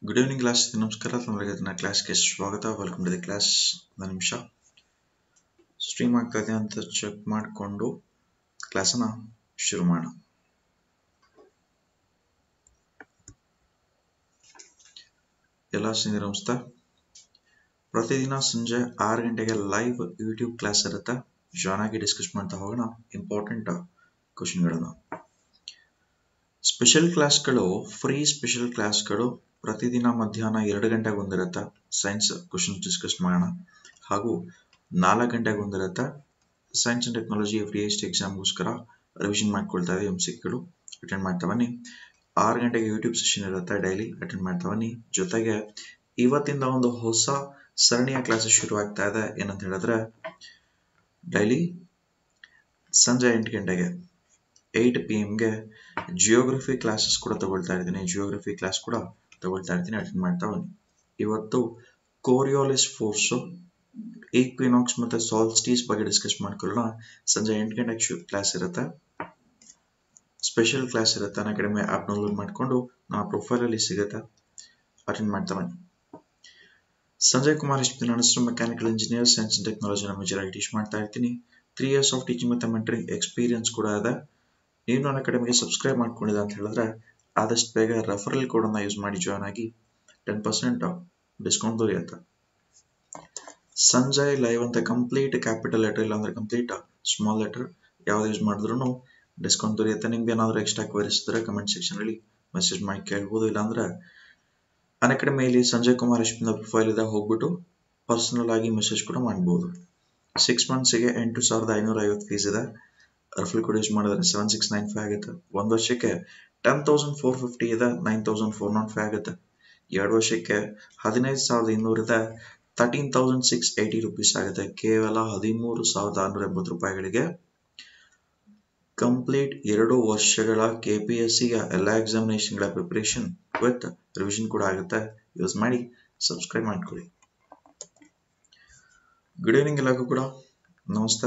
good evening class ನಮಸ್ಕಾರ ತಮ್ಮರಿಗೆ ನನ್ನ ಕ್ಲಾಸ್ಗೆ ಸ್ವಾಗತ ವೆಲ್ಕಮ್ ಟು ದಿ ಕ್ಲಾಸ್ ಒಂದು ನಿಮಿಷ ಸ್ಟ್ರೀಮ್ ಆಗ್ತಾ ಇದೆ ಅಂತ ಚೆಕ್ ಮಾಡಿಕೊಂಡು ಕ್ಲಾಸನ್ನ ಶುರು ಮಾಡೋಣ ಎಲ್ಲ ಸ್ನೇಹಿತರೆ ನಮಸ್ತೆ ಪ್ರತಿದಿನ ಸಂಜೆ ಆರು ಗಂಟೆಗೆ ಲೈವ್ ಯೂಟ್ಯೂಬ್ ಕ್ಲಾಸ್ ಇರುತ್ತೆ ಜಾಯ್ನ್ ಆಗಿ ಡಿಸ್ಕಸ್ ಮಾಡ್ತಾ ಹೋಗೋಣ ಇಂಪಾರ್ಟೆಂಟ್ ಕ್ವಶನ್ಗಳನ್ನು ಸ್ಪೆಷಲ್ ಕ್ಲಾಸ್ಗಳು ಫ್ರೀ ಸ್ಪೆಷಲ್ ಕ್ಲಾಸ್ಗಳು ಪ್ರತಿದಿನ ಮಧ್ಯಾಹ್ನ ಎರಡು ಗಂಟೆಗೆ ಒಂದಿರುತ್ತೆ ಸೈನ್ಸ್ ಕ್ವಶನ್ಸ್ ಡಿಸ್ಕಸ್ ಮಾಡೋಣ ಹಾಗೂ ನಾಲ್ಕು ಗಂಟೆಗೆ ಒಂದಿರುತ್ತೆ science and technology F D S ಎಕ್ಸಾಮ್ಗೋಸ್ಕರ ರಿವಿಷನ್ ಮಾಡ್ಕೊಳ್ತಾ ಇದೆ ಎಮ್ ಸಿಕ್ಗಳು ಅಟೆಂಡ್ ಮಾಡ್ತಾ ಬನ್ನಿ ಆರು ಗಂಟೆಗೆ ಯೂಟ್ಯೂಬ್ ಸೆಷನ್ ಇರುತ್ತೆ ಡೈಲಿ ಅಟೆಂಡ್ ಮಾಡ್ತಾ ಬನ್ನಿ ಜೊತೆಗೆ ಇವತ್ತಿಂದ ಒಂದು ಹೊಸ ಸರಣಿಯ ಕ್ಲಾಸಸ್ ಶುರು ಆಗ್ತಾ ಇದೆ ಏನಂತ ಹೇಳಿದ್ರೆ ಡೈಲಿ ಸಂಜೆ ಎಂಟು ಗಂಟೆಗೆ ಏಯ್ಟ್ ಪಿ ಎಮ್ಗೆ ಜಿಯೋಗ್ರಫಿ ಕ್ಲಾಸಸ್ ಕೂಡ ತಗೊಳ್ತಾ ಇದ್ದೀನಿ ಜಿಯೋಗ್ರಫಿ ಕ್ಲಾಸ್ ಕೂಡ ತಗೊಳ್ತಾ ಇರ್ತೀನಿ ಅಟೆಂಡ್ ಮಾಡ್ತಾ ಬನ್ನಿ ಇವತ್ತು ಕೋರಿಯೋಲಿಸ್ ಫೋರ್ಸು ಈಕ್ವಿನಾಕ್ಸ್ ಮತ್ತೆ ಸಾಲ್ಸ್ಟೀಸ್ ಬಗ್ಗೆ ಡಿಸ್ಕಸ್ ಮಾಡ್ಕೊಳ್ಳೋಣ ಸಂಜೆ ಎಂಟು ಗಂಟೆಗೆ ಶು ಕ್ಲಾಸ್ ಇರುತ್ತೆ ಸ್ಪೆಷಲ್ ಕ್ಲಾಸ್ ಇರುತ್ತೆ ನನ್ನ ಕಡಿಮೆ ಆ್ಯಪ್ ಡೌನ್ಲೋಡ್ ಮಾಡಿಕೊಂಡು ನನ್ನ ಪ್ರೊಫೈಲಲ್ಲಿ ಸಿಗುತ್ತೆ ಅಟೆಂಡ್ ಮಾಡ್ತಾ ಬನ್ನಿ ಸಂಜಯ್ ಕುಮಾರ್ ಇಷ್ಟು ನನ್ನ ಹೆಸರು mechanical engineer science and technology ಮೇಜರಾಗಿ ಟೀಚ್ ಮಾಡ್ತಾ ಇರ್ತೀನಿ ತ್ರೀ ಇಯರ್ಸ್ ಆಫ್ ಟೀಚಿಂಗ್ ಮತ್ತು ಮೆಂಟರಿಂಗ್ ಎಕ್ಸ್ಪೀರಿಯನ್ಸ್ ಕೂಡ ಇದೆ ನೀವು ನನ್ನ ಅಕಾಡೆಮಿಗೆ ಸಬ್ಸ್ಕ್ರೈಬ್ ಮಾಡ್ಕೊಂಡಿದೆ ಅಂತ ಹೇಳಿದ್ರೆ ಆದಷ್ಟು ಬೇಗ ರೆಫರಲ್ ಕೋಡನ್ನು ಯೂಸ್ ಮಾಡಿ ಜಾಯ್ನ್ ಆಗಿ ಟೆನ್ ಪರ್ಸೆಂಟ್ ಡಿಸ್ಕೌಂಟ್ ದೊರೆಯುತ್ತೆ ಸಂಜಯ್ ಲೈವ್ ಅಂತ ಕಂಪ್ಲೀಟ್ ಕ್ಯಾಪಿಟಲ್ ಲೆಟರ್ ಇಲ್ಲ ಅಂದ್ರೆ ಕಂಪ್ಲೀಟ್ ಸ್ಮಾಲ್ ಲೆಟರ್ ಯಾವ್ದು ಯೂಸ್ ಮಾಡಿದ್ರು ಡಿಸ್ಕೌಂಟ್ ದೊರೆಯುತ್ತೆ ನಿಮ್ಗೆ ಏನಾದರೂ ಎಕ್ಸ್ಟ್ರಾ ಕ್ವೈರೀಸ್ ಇದ್ದರೆ ಕಮೆಂಟ್ ಸೆಕ್ಷನಲ್ಲಿ ಮೆಸೇಜ್ ಮಾಡಿ ಕೇಳ್ಬೋದು ಇಲ್ಲಾಂದ್ರೆ ನನ್ನ ಅಕಾಡೆಮಿಯಲ್ಲಿ ಸಂಜಯ್ ಕುಮಾರ್ ಅಶ್ವಿನ ಪ್ರೊಫೈಲ್ ಇದೆ ಹೋಗ್ಬಿಟ್ಟು ಪರ್ಸನಲ್ ಆಗಿ ಮೆಸೇಜ್ ಕೂಡ ಮಾಡ್ಬೋದು ಸಿಕ್ಸ್ ಮಂತ್ಸಿಗೆ ಎಂಟು ಸಾವಿರದ ಐನೂರ ಐವತ್ತು ಫೀಸ್ ಇದೆ ರಫಲ್ ಕೂಡ ಯೂಸ್ ಮಾಡಿದ್ರೆ ಸೆವೆನ್ ಸಿಕ್ಸ್ ನೈನ್ ಫೈವ್ ಆಗುತ್ತೆ ಒಂದು ವರ್ಷಕ್ಕೆ ಟೆನ್ ತೌಸಂಡ್ ಫೋರ್ ಫಿಫ್ಟಿ ಇದೆ nine thousand four nought five ಆಗುತ್ತೆ ಎರಡು ವರ್ಷಕ್ಕೆ ಹದಿನೈದು ಸಾವಿರದ ಇನ್ನೂರು ಇದೆ thirteen thousand six eighty rupees ಆಗುತ್ತೆ ಕೇವಲ ಹದಿಮೂರು ಸಾವಿರದ ಆರುನೂರ ಎಂಬತ್ತು ರೂಪಾಯಿಗಳಿಗೆ ಕಂಪ್ಲೀಟ್ ಎರಡು ವರ್ಷಗಳ ಕೆ ಪಿ ಎಸ್ ಸಿಯ ಎಲ್ಲ ಎಕ್ಸಾಮಿನೇಷನ್ಗಳ ಪ್ರಿಪರೇಷನ್ ವಿತ್ ರಿವಿಷನ್ ಕೂಡ ಆಗುತ್ತೆ ಯೂಸ್ ಮಾಡಿ ಸಬ್ಸ್ಕ್ರೈಬ್ ಮಾಡ್ಕೊಳ್ಳಿ ಗುಡ್ ಈವ್ನಿಂಗ್ ಎಲ್ಲರಿಗೂ ಕೂಡ ನಮಸ್ತೆ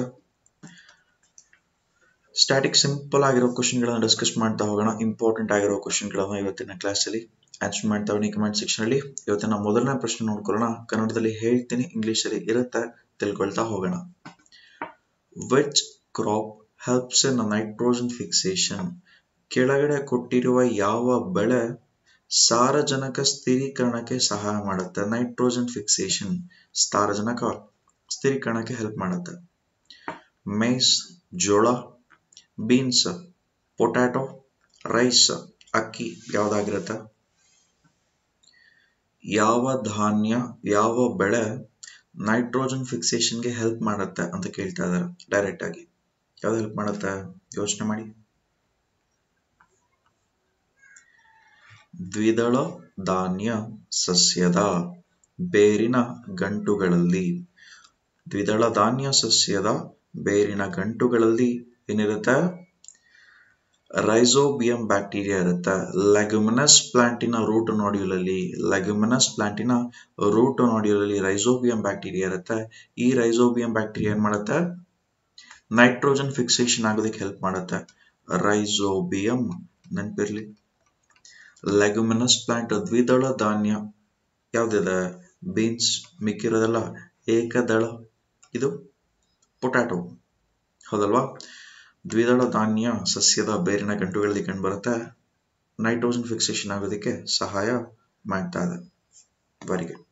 ಸ್ಟ್ಯಾಟಿಕ್ ಸಿಂಪಲ್ ಆಗಿರೋ ಕ್ವಶನ್ಗಳನ್ನ ಡಿಸ್ಕಸ್ ಮಾಡ್ತಾ ಹೋಗೋಣ ಇಂಪಾರ್ಟೆಂಟ್ ಆಗಿರೋ ಕ್ವಶನ್ಗಳನ್ನ ಇವತ್ತಿನ ಕ್ಲಾಸಲ್ಲಿ ಆನ್ಸರ್ ಮಾಡ್ತಾ ಹೋಗಿ ಕಮೆಂಟ್ ಸೆಕ್ಷನಲ್ಲಿ ಇವತ್ತಿನ ಮೊದಲನೇ ಪ್ರಶ್ನೆ ನೋಡ್ಕೊಳ್ಳೋಣ ಕನ್ನಡದಲ್ಲಿ ಹೇಳ್ತೀನಿ ಇಂಗ್ಲೀಷಲ್ಲಿ ಇರುತ್ತೆ ತಿಳ್ಕೊಳ್ತಾ ಹೋಗೋಣ which crop helps in nitrogen fixation ಕೆಳಗಡೆ ಕೊಟ್ಟಿರುವ ಯಾವ ಬೆಳೆ ಸಾರಜನಕ ಸ್ಥಿರೀಕರಣಕ್ಕೆ ಸಹಾಯ ಮಾಡುತ್ತೆ ನೈಟ್ರೋಜನ್ ಫಿಕ್ಸೇಷನ್ ಸಾರಜನಕ ಸ್ಥಿರೀಕರಣಕ್ಕೆ ಹೆಲ್ಪ್ ಮಾಡುತ್ತೆ ಮೇಸ್ ಜೋಳ ಬೀನ್ಸ್ ಪೊಟ್ಯಾಟೊ ರೈಸ್ ಅಕ್ಕಿ ಯಾವ್ದಾಗಿರುತ್ತೆ ಯಾವ ಧಾನ್ಯ ಯಾವ ಬೆಳೆ ನೈಟ್ರೋಜನ್ ಫಿಕ್ಸೇಷನ್ಗೆ ಹೆಲ್ಪ್ ಮಾಡುತ್ತೆ ಅಂತ ಕೇಳ್ತಾ ಇದ್ದಾರೆ ಡೈರೆಕ್ಟ್ ಆಗಿ ಯಾವ್ದು ಹೆಲ್ಪ್ ಮಾಡುತ್ತೆ ಯೋಚನೆ ಮಾಡಿ ದ್ವಿದಳ ಧಾನ್ಯ ಸಸ್ಯದ ಬೇರಿನ ಗಂಟುಗಳಲ್ಲಿ ದ್ವಿದಳ ಧಾನ್ಯ ಸಸ್ಯದ ಬೇರಿನ ಗಂಟುಗಳಲ್ಲಿ ಏನಿರುತ್ತೆ ರೈಸೋಬಿಯಂ ಬ್ಯಾಕ್ಟೀರಿಯಾ ಇರುತ್ತೆ ಲೆಗ್ಯುಮಿನಸ್ ಪ್ಲಾಂಟಿನ ರೂಟ್ ನಾಡ್ಯೂಲ್ ಅಲ್ಲಿ ಲೆಗ್ಯುಮಿನಸ್ ಪ್ಲಾಂಟಿನ ರೂಟ್ ನಾಡ್ಯೂಲ್ ಅಲ್ಲಿ ರೈಸೋಬಿಯಂ ಬ್ಯಾಕ್ಟೀರಿಯಾ ಇರುತ್ತೆ ಈ ರೈಸೋಬಿಯಂ ಬ್ಯಾಕ್ಟೀರಿಯಾ ಏನ್ ಮಾಡುತ್ತೆ ನೈಟ್ರೋಜನ್ ಫಿಕ್ಸೇಷನ್ ಆಗೋದಕ್ಕೆ ಹೆಲ್ಪ್ ಮಾಡುತ್ತೆ ರೈಸೋಬಿಯಂ ನೆನಪಿರ್ಲಿ ಲೆಗ್ಯುಮಿನಸ್ ಪ್ಲಾಂಟ್ ದ್ವಿದಳ ಧಾನ್ಯ ಯಾವ್ದಿದೆ ಬೀನ್ಸ್ ಮಿಕ್ಕಿರೋದೆಲ್ಲ ಏಕದಳ ಇದು ಪೊಟ್ಯಾಟೊ ಹೌದಲ್ವಾ ದ್ವಿದಳ ಧಾನ್ಯ ಸಸ್ಯದ ಬೇರಿನ ಗಂಟುಗಳಲ್ಲಿ ಕಂಡುಬರುತ್ತೆ ನೈಟ್ರೋಜನ್ ಫಿಕ್ಸೇಷನ್ ಆಗೋದಕ್ಕೆ ಸಹಾಯ ಮಾಡ್ತಾ ಇದೆ ವೆರಿ ಗುಡ್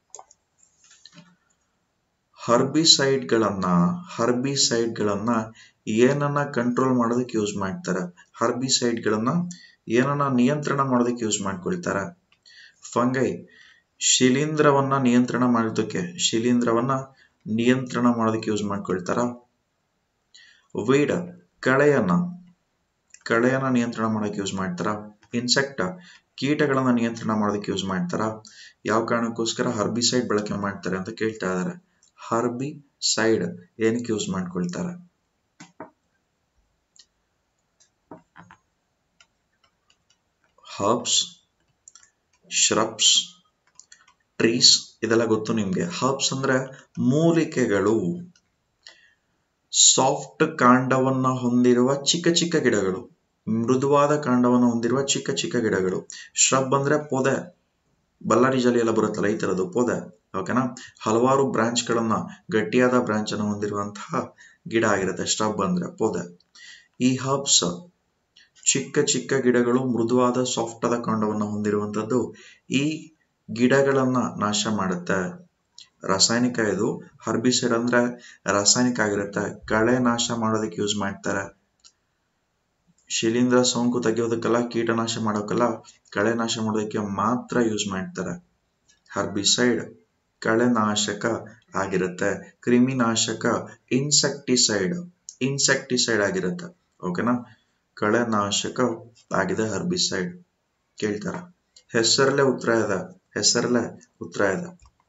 ಹರ್ಬಿಸೈಡ್ಗಳನ್ನ ಹರ್ಬಿಸೈಡ್ಗಳನ್ನ ಏನನ್ನ ಕಂಟ್ರೋಲ್ ಮಾಡೋದಕ್ಕೆ ಯೂಸ್ ಮಾಡ್ತಾರೆ ಹರ್ಬಿಸೈಡ್ಗಳನ್ನ ಏನನ್ನ ನಿಯಂತ್ರಣ ಮಾಡೋದಕ್ಕೆ ಯೂಸ್ ಮಾಡ್ಕೊಳ್ತಾರೆ ಫಂಗೈ ಶಿಲೀಂಧ್ರವನ್ನ ನಿಯಂತ್ರಣ ಮಾಡೋದಕ್ಕೆ ಶಿಲೀಂಧ್ರವನ್ನ ನಿಯಂತ್ರಣ ಮಾಡೋದಕ್ಕೆ ಯೂಸ್ ಮಾಡ್ಕೊಳ್ತಾರ ವೀಡ್ ಕಳೆಯನ್ನ ಕಳೆಯನ್ನ ನಿಯಂತ್ರಣ ಮಾಡೋದಕ್ಕೆ ಯೂಸ್ ಮಾಡ್ತಾರ ಇನ್ಸೆಕ್ಟ್ ಕೀಟಗಳನ್ನ ನಿಯಂತ್ರಣ ಮಾಡೋದಕ್ಕೆ ಯೂಸ್ ಮಾಡ್ತಾರ ಯಾವ ಕಾರಣಕ್ಕೋಸ್ಕರ ಹರ್ಬಿಸೈಡ್ ಬಳಕೆ ಮಾಡ್ತಾರೆ ಅಂತ ಕೇಳ್ತಾ ಇದಾರೆ ಹರ್ಬಿ ಸೈಡ್ ಏನಕ್ಕೆ ಯೂಸ್ ಮಾಡ್ಕೊಳ್ತಾರೆ ಹರ್ಬ್ಸ್ ಶ್ರಬ್ಸ್ ಟ್ರೀಸ್ ಇದೆಲ್ಲ ಗೊತ್ತು ನಿಮ್ಗೆ ಹರ್ಬ್ಸ್ ಅಂದ್ರೆ ಮೂಲಿಕೆಗಳು ಸಾಫ್ಟ್ ಕಾಂಡವನ್ನ ಹೊಂದಿರುವ ಚಿಕ್ಕ ಚಿಕ್ಕ ಗಿಡಗಳು ಮೃದುವಾದ ಕಾಂಡವನ್ನು ಹೊಂದಿರುವ ಚಿಕ್ಕ ಚಿಕ್ಕ ಗಿಡಗಳು ಶ್ರಬ್ ಅಂದ್ರೆ ಪೊದೆ ಬಳ್ಳಾರಿ ಜಿಲ್ಲೆ ಎಲ್ಲ ಬರುತ್ತಲ್ಲ ಈ ತರದ್ದು ಪೋದೆ ಓಕೆನಾ ಹಲವಾರು ಬ್ರಾಂಚ್ಗಳನ್ನ ಗಟ್ಟಿಯಾದ ಬ್ರಾಂಚ್ ಅನ್ನು ಹೊಂದಿರುವಂತಹ ಗಿಡ ಆಗಿರುತ್ತೆ ಸ್ಟಬ್ ಅಂದ್ರೆ ಪೋದೆ ಈ ಹರ್ಬ್ಸ್ ಚಿಕ್ಕ ಚಿಕ್ಕ ಗಿಡಗಳು ಮೃದುವಾದ ಸಾಫ್ಟ್ ಆದ ಕಾಂಡವನ್ನು ಹೊಂದಿರುವಂತದ್ದು ಈ ಗಿಡಗಳನ್ನ ನಾಶ ಮಾಡುತ್ತೆ ರಾಸಾಯನಿಕ ಇದು ಹರ್ಬಿಸೈಡ್ ಅಂದ್ರೆ ರಾಸಾಯನಿಕ ಆಗಿರುತ್ತೆ ಕಳೆ ನಾಶ ಮಾಡೋದಕ್ಕೆ ಯೂಸ್ ಮಾಡ್ತಾರೆ ಶಿಲೀಂಧ್ರ ಸೋಂಕು ತೆಗೆಯೋದಕ್ಕೆಲ್ಲ ಕೀಟನಾಶ ಮಾಡೋಕ್ಕಲ್ಲ ಕಳೆ ನಾಶ ಮಾಡೋದಕ್ಕೆ ಮಾತ್ರ ಯೂಸ್ ಮಾಡ್ತಾರೆ ಹರ್ಬಿಸೈಡ್ ಕಳೆನಾಶಕ ಆಗಿರುತ್ತೆ ಕ್ರಿಮಿನಾಶಕ ಇನ್ಸೆಕ್ಟಿಸೈಡ್ ಇನ್ಸೆಕ್ಟಿಸೈಡ್ ಆಗಿರುತ್ತೆ ಓಕೆನಾ ಕಳೆನಾಶಕ ಆಗಿದೆ ಹರ್ಬಿಸೈಡ್ ಕೇಳ್ತಾರ ಹೆಸರಲ್ಲೇ ಉತ್ತರ ಇದೆ ಹೆಸರಲ್ಲೇ ಉತ್ತರ ಇದೆ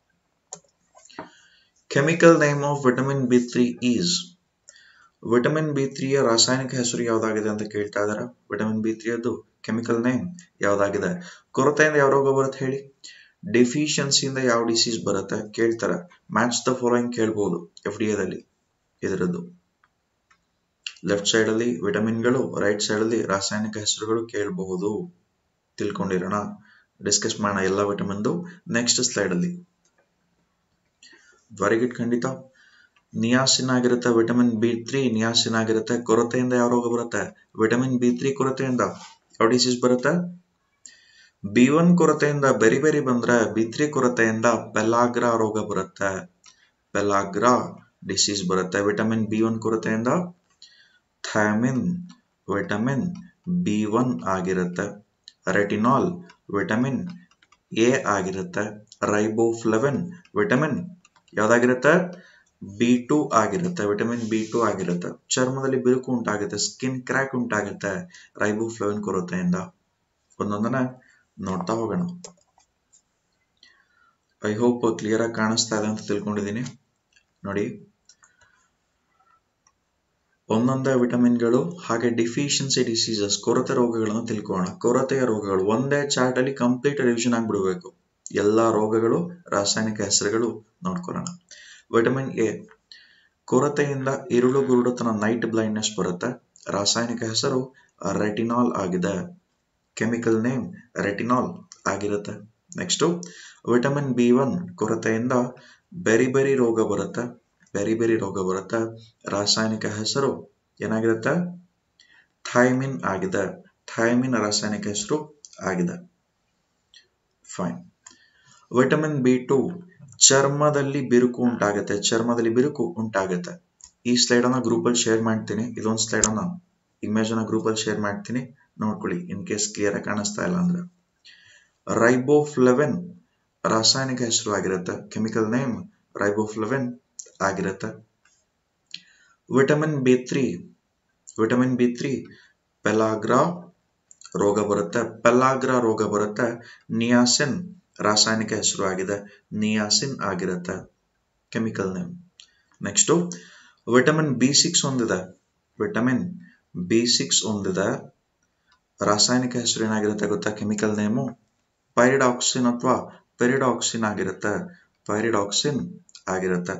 chemical name of vitamin B three is vitamin B ತ್ರೀಯ ರಾಸಾಯನಿಕ ಹೆಸರು ಯಾವ್ದಾಗಿದೆ ಅಂತ ಕೇಳ್ತಾ ಇದಾರೆ ವಿಟಮಿನ್ ಬಿ ತ್ರೀ ಅದು ಕೆಮಿಕಲ್ ನೇಮ್ ಯಾವ್ದಾಗಿದೆ ಕೊರತೆಯಿಂದ ಯಾವ ರೋಗ ಬರುತ್ತೆ ಹೇಳಿ ಡೆಫಿಷಿಯನ್ಸಿಯಿಂದ ಯಾವ ಡಿಸೀಸ್ ಬರುತ್ತೆ ಕೇಳ್ತಾರೆ ಮ್ಯಾಚ್ ದ ಫಾಲೋಯಿಂಗ್ ಕೇಳ್ಬೋದು ಎಫ್ ಡಿ ಎದಲ್ಲಿ ಇದರದ್ದು ಲೆಫ್ಟ್ ಸೈಡ್ ಅಲ್ಲಿ ವಿಟಮಿನ್ಗಳು ರೈಟ್ ಸೈಡ್ ಅಲ್ಲಿ ರಾಸಾಯನಿಕ ಹೆಸರುಗಳು ಕೇಳಬಹುದು ತಿಳ್ಕೊಂಡಿರೋಣ ಡಿಸ್ಕಸ್ ಮಾಡೋಣ ಎಲ್ಲ ವಿಟಮಿನ್ದು ನೆಕ್ಸ್ಟ್ ಸ್ಲೈಡ್ ಅಲ್ಲಿ ವೆರಿ ಗುಡ್ ಖಂಡಿತ ನಿಯಾಸಿನ್ ಆಗಿರುತ್ತೆ ವಿಟಮಿನ್ ಬಿ ತ್ರೀ ನಿಯಾಸಿನ್ ಆಗಿರುತ್ತೆ ಕೊರತೆಯಿಂದ ಯಾವ ರೋಗ ಬರುತ್ತೆ ವಿಟಮಿನ್ ಬಿ ತ್ರೀ ಕೊರತೆಯಿಂದ ಯಾವ ಡಿಸೀಸ್ ಬರುತ್ತೆ ಬಿ ಒನ್ ಕೊರತೆಯಿಂದ ಬೆರಿ ಬೆರಿ ಬಂದ್ರೆ ಬಿ ತ್ರೀ ಕೊರತೆಯಿಂದ ಪೆಲಾಗ್ರಾ ರೋಗ ಬರುತ್ತೆ ಪೆಲಾಗ್ರಾ ಡಿಸೀಸ್ ಬರುತ್ತೆ ವಿಟಮಿನ್ ಬಿ ಒನ್ ಕೊರತೆಯಿಂದ ಥೈಮಿನ್ ವಿಟಮಿನ್ ಬಿ ಒನ್ ಆಗಿರುತ್ತೆ ರೆಟಿನಾಲ್ ವಿಟಮಿನ್ ಎ ಆಗಿರುತ್ತೆ ರೈಬೋಫ್ಲೆವಿನ್ ವಿಟಮಿನ್ ಯಾವ್ದಾಗಿರುತ್ತೆ ಬಿ ಟು ಆಗಿರುತ್ತೆ ವಿಟಮಿನ್ ಬಿ ಟು ಆಗಿರುತ್ತೆ ಚರ್ಮದಲ್ಲಿ ಬಿರುಕು ಉಂಟಾಗುತ್ತೆ ಸ್ಕಿನ್ ಕ್ರ್ಯಾಕ್ ಉಂಟಾಗುತ್ತೆ ರೈಬೋಫ್ಲೆವಿನ್ ಕೊರತೆಯಿಂದ ಒಂದೊಂದನ್ನ ನೋಡ್ತಾ ಹೋಗೋಣ ಐ ಹೋಪ್ ಕ್ಲಿಯರ್ ಆಗಿ ಕಾಣಿಸ್ತಾ ಇದೆ ಅಂತ ತಿಳ್ಕೊಂಡಿದ್ದೀನಿ ನೋಡಿ ಒಂದೊಂದೇ ವಿಟಮಿನ್ಗಳು ಹಾಗೆ ಡಿಫಿಷಿಯನ್ಸಿ ಡಿಸೀಸಸ್ ಕೊರತೆ ರೋಗಗಳನ್ನು ತಿಳ್ಕೊಳ್ಳೋಣ ಕೊರತೆಯ ರೋಗಗಳು ಒಂದೇ ಚಾರ್ಟ್ ಅಲ್ಲಿ ಕಂಪ್ಲೀಟ್ ರಿವಿಷನ್ ಆಗಿಬಿಡಬೇಕು ಎಲ್ಲಾ ರೋಗಗಳು ರಾಸಾಯನಿಕ ಹೆಸರುಗಳು ನೋಡ್ಕೊಳ್ಳೋಣ ವಿಟಮಿನ್ ಎ ಕೊರತೆಯಿಂದ ಇರುಳು ಗುರುಡುತನ ನೈಟ್ ಬ್ಲೈಂಡ್ನೆಸ್ ಬರುತ್ತೆ ರಾಸಾಯನಿಕ ಹೆಸರು ರೆಟಿನಾಲ್ ಆಗಿದೆ ಕೆಮಿಕಲ್ ನೇಮ್ ರೆಟಿನಾಲ್ ಆಗಿರುತ್ತೆ ನೆಕ್ಸ್ಟ್ ವಿಟಮಿನ್ ಬಿ ಒನ್ ಕೊರತೆಯಿಂದ ಬೆರಿ ಬೆರಿ ರೋಗ ಬರುತ್ತೆ ಬೆರಿ ಬೆರಿ ರೋಗ ಬರುತ್ತೆ ರಾಸಾಯನಿಕ ಹೆಸರು ಏನಾಗಿರುತ್ತೆ ಥೈಮಿನ್ ಆಗಿದೆ ಥೈಮಿನ್ ರಾಸಾಯನಿಕ ಹೆಸರು ಆಗಿದೆ ಫೈನ್ ವಿಟಮಿನ್ ಬಿ ಟು ಚರ್ಮದಲ್ಲಿ ಬಿರುಕು ಉಂಟಾಗುತ್ತೆ ಚರ್ಮದಲ್ಲಿ ಬಿರುಕು ಉಂಟಾಗುತ್ತೆ ಈ ಸ್ಲೈಡ್ ಅನ್ನ ಗ್ರೂಪ್ ಅಲ್ಲಿ ಶೇರ್ ಮಾಡ್ತೀನಿ ಇದೊಂದು ಸ್ಲೈಡ್ ಅನ್ನ ಇಮೇಜ್ ಅನ್ನ ಗ್ರೂಪ್ ಅಲ್ಲಿ ಶೇರ್ ಮಾಡ್ತೀನಿ ನೋಡ್ಕೊಳ್ಳಿ ಇನ್ ಕೇಸ್ ಕ್ಲಿಯರ್ ಆಗಿ ಕಾಣಿಸ್ತಾ ಇಲ್ಲ ಅಂದ್ರೆ ರೈಬೋಫ್ಲೆವೆನ್ ರಾಸಾಯನಿಕ ಹೆಸರು ಆಗಿರುತ್ತೆ ಕೆಮಿಕಲ್ ನೇಮ್ ರೈಬೋಫ್ಲೆವೆನ್ ಆಗಿರುತ್ತೆ vitamin B three vitamin B three pellagra ರೋಗ ಬರುತ್ತೆ ಪೆಲಾಗ್ರಾ ರೋಗ ಬರುತ್ತೆ ನಿಯಾಸಿನ್ ರಾಸಾಯನಿಕ ಹೆಸರು ಆಗಿದೆ ನಿಯಾಸಿನ್ ಆಗಿರುತ್ತೆ chemical name next vitamin B six ಹೊಂದಿದೆ ವಿಟಮಿನ್ ಬಿ ಸಿಕ್ಸ್ ಹೊಂದಿದೆ ರಾಸಾಯನಿಕ ಹೆಸರು ಏನಾಗಿರುತ್ತೆ ಗೊತ್ತಾ ಕೆಮಿಕಲ್ ನೇಮು ಪೈರಿಡಾಕ್ಸಿನ್ ಅಥವಾ ಪೆರಿಡಾಕ್ಸಿನ್ ಆಗಿರುತ್ತೆ ಪೈರಿಡಾಕ್ಸಿನ್ ಆಗಿರುತ್ತೆ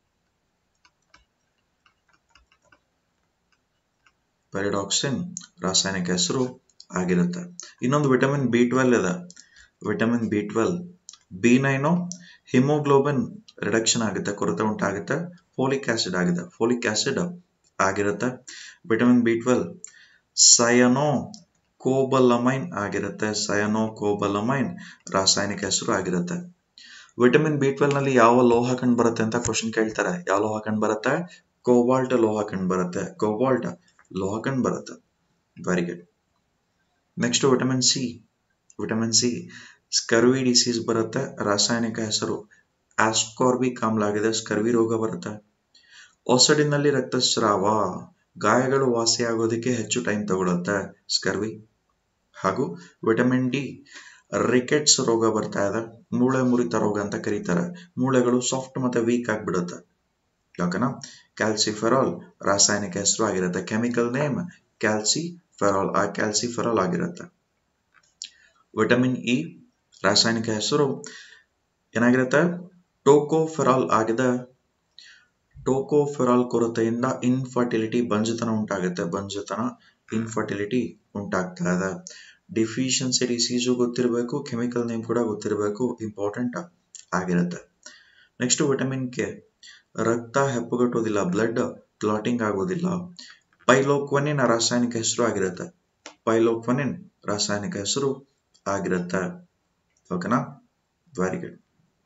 ಪೆರಿಡಾಕ್ಸಿನ್ ರಾಸಾಯನಿಕ ಹೆಸರು ಆಗಿರುತ್ತೆ ಇನ್ನೊಂದು ವಿಟಮಿನ್ ಬಿ ಟ್ವೆಲ್ ಇದೆ vitamin B twelve B nine haemoglobin reduction ಆಗುತ್ತೆ ಕೊರತೆ ಉಂಟಾಗುತ್ತೆ ಫೋಲಿಕ್ ಆಸಿಡ್ ಆಗಿದೆ ಫೋಲಿಕ್ ಆಸಿಡ್ ಆಗಿರುತ್ತೆ vitamin B twelve cyanocobalamin ಆಗಿರುತ್ತೆ ಸಯನೋ ಕೋಬಲಮೈನ್ ರಾಸಾಯನಿಕ ಹೆಸರು ಆಗಿರುತ್ತೆ ವಿಟಮಿನ್ ಬಿ ಟ್ವೆಲ್ ನಲ್ಲಿ ಯಾವ ಲೋಹ ಕಂಡು ಬರುತ್ತೆ ಅಂತ ಕ್ವಶನ್ ಕೇಳ್ತಾರೆ ಯಾವ ಲೋಹ ಕಂಡು ಬರುತ್ತೆ ಕೋಬಾಲ್ಟ್ ಲೋಹ ಕಂಡು ಬರುತ್ತೆ ಕೋಬಾಲ್ಟ್ ಲೋಹ ಕಂಡು ಬರುತ್ತೆ very good next vitamin C vitamin C scurvy disease ಬರುತ್ತೆ ರಾಸಾಯನಿಕ ಹೆಸರು ಆಸ್ಕಾರ್ಬಿಕ್ ಆಮ್ಲ ಆಗಿದೆ ಸ್ಕರ್ವಿ ರೋಗ ಬರುತ್ತೆ ಒಸಡಿನಲ್ಲಿ ರಕ್ತಸ್ರಾವ ಗಾಯಗಳು ವಾಸಿಯಾಗೋದಕ್ಕೆ ಹೆಚ್ಚು ಟೈಮ್ ತಗೊಳುತ್ತೆ ಸ್ಕರ್ವಿ ಹಾಗೂ ವಿಟಮಿನ್ ಡಿ ರಿಕೆಟ್ಸ್ ರೋಗ ಬರ್ತಾ ಇದೆ ಮೂಳೆ ಮುರಿತ ರೋಗ ಅಂತ ಕರೀತಾರೆ ಮೂಳೆಗಳು ಸಾಫ್ಟ್ ಮತ್ತೆ ವೀಕ್ ಆಗಿಬಿಡುತ್ತೆ ಓಕೆನಾ ಕ್ಯಾಲ್ಸಿಫೆರಾಲ್ ರಾಸಾಯನಿಕ ಹೆಸರು ಆಗಿರುತ್ತೆ ಕೆಮಿಕಲ್ ನೇಮ್ ಕ್ಯಾಲ್ಸಿಫೆರಾಲ್ ಆ ಕ್ಯಾಲ್ಸಿಫೆರಾಲ್ ಆಗಿರುತ್ತೆ ವಿಟಮಿನ್ ಇ ರಾಸಾಯನಿಕ ಹೆಸರು ಏನಾಗಿರುತ್ತೆ ಟೋಕೋಫೆರಾಲ್ ಆಗಿದೆ ಟೋಕೋಫೆರಾಲ್ ಕೊರತೆಯಿಂದ ಇನ್ಫರ್ಟಿಲಿಟಿ ಬಂಜತನ ಉಂಟಾಗುತ್ತೆ ಬಂಜತನ ಇನ್ಫರ್ಟಿಲಿಟಿ ಉಂಟಾಗ್ತಾ ಇದೆ ಡಿಫಿಷಿಯನ್ಸಿ ಡಿಸೀಸು ಗೊತ್ತಿರಬೇಕು ಕೆಮಿಕಲ್ ನೇಮ್ ಕೂಡ ಗೊತ್ತಿರಬೇಕು ಇಂಪಾರ್ಟೆಂಟ್ ಆಗಿರುತ್ತೆ ನೆಕ್ಸ್ಟ್ ವಿಟಮಿನ್ ಕೆ ರಕ್ತ ಹೆಪ್ಪುಗಟ್ಟೋದಿಲ್ಲ ಬ್ಲಡ್ ಕ್ಲಾಟಿಂಗ್ ಆಗೋದಿಲ್ಲ ಪೈಲೋಕ್ವನಿನ್ ರಾಸಾಯನಿಕ ಹೆಸರು ಆಗಿರುತ್ತೆ ಪೈಲೋಕ್ವನಿನ್ ರಾಸಾಯನಿಕ ಹೆಸರು ಆಗಿರುತ್ತೆ ಓಕೆನಾ ವೆರಿ ಗುಡ್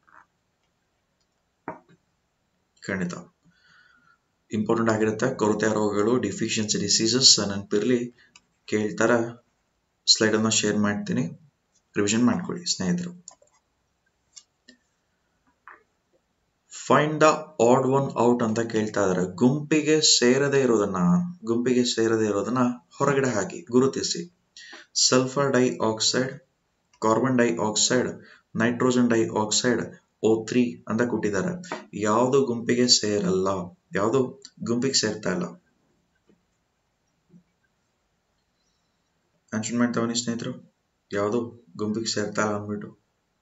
ಖಂಡಿತ ಇಂಪಾರ್ಟೆಂಟ್ ಆಗಿರುತ್ತೆ ಕೊರತೆ ರೋಗಗಳು ಡಿಫಿಷಿಯನ್ಸಿ ಡಿಸೀಸಸ್ ನೆನಪಿರ್ಲಿ ಕೇಳ್ತಾರ ಸ್ಲೈಡ್ ಅನ್ನ ಶೇರ್ ಮಾಡ್ತೀನಿ ರಿವಿಷನ್ ಮಾಡ್ಕೊಳ್ಳಿ ಸ್ನೇಹಿತರು find the odd one out ಅಂತ ಕೇಳ್ತಾ ಇದಾರೆ ಗುಂಪಿಗೆ ಸೇರದೆ ಇರೋದನ್ನ ಗುಂಪಿಗೆ ಸೇರದೆ ಇರೋದನ್ನ ಹೊರಗಡೆ ಹಾಕಿ ಗುರುತಿಸಿ sulphur dioxide carbon dioxide nitrogen dioxide O three ಅಂತ ಕೊಟ್ಟಿದ್ದಾರೆ ಯಾವುದು ಗುಂಪಿಗೆ ಸೇರಲ್ಲ ಯಾವುದು ಗುಂಪಿಗೆ ಸೇರ್ತಾ ಇಲ್ಲ ಮೆನ್ಷನ್ ಮಾಡ್ತಾವನಿ ಸ್ನೇಹಿತರು ಯಾವುದು ಗುಂಪಿಗೆ ಸೇರ್ತಾ ಇಲ್ಲ ಅಂದ್ಬಿಟ್ಟು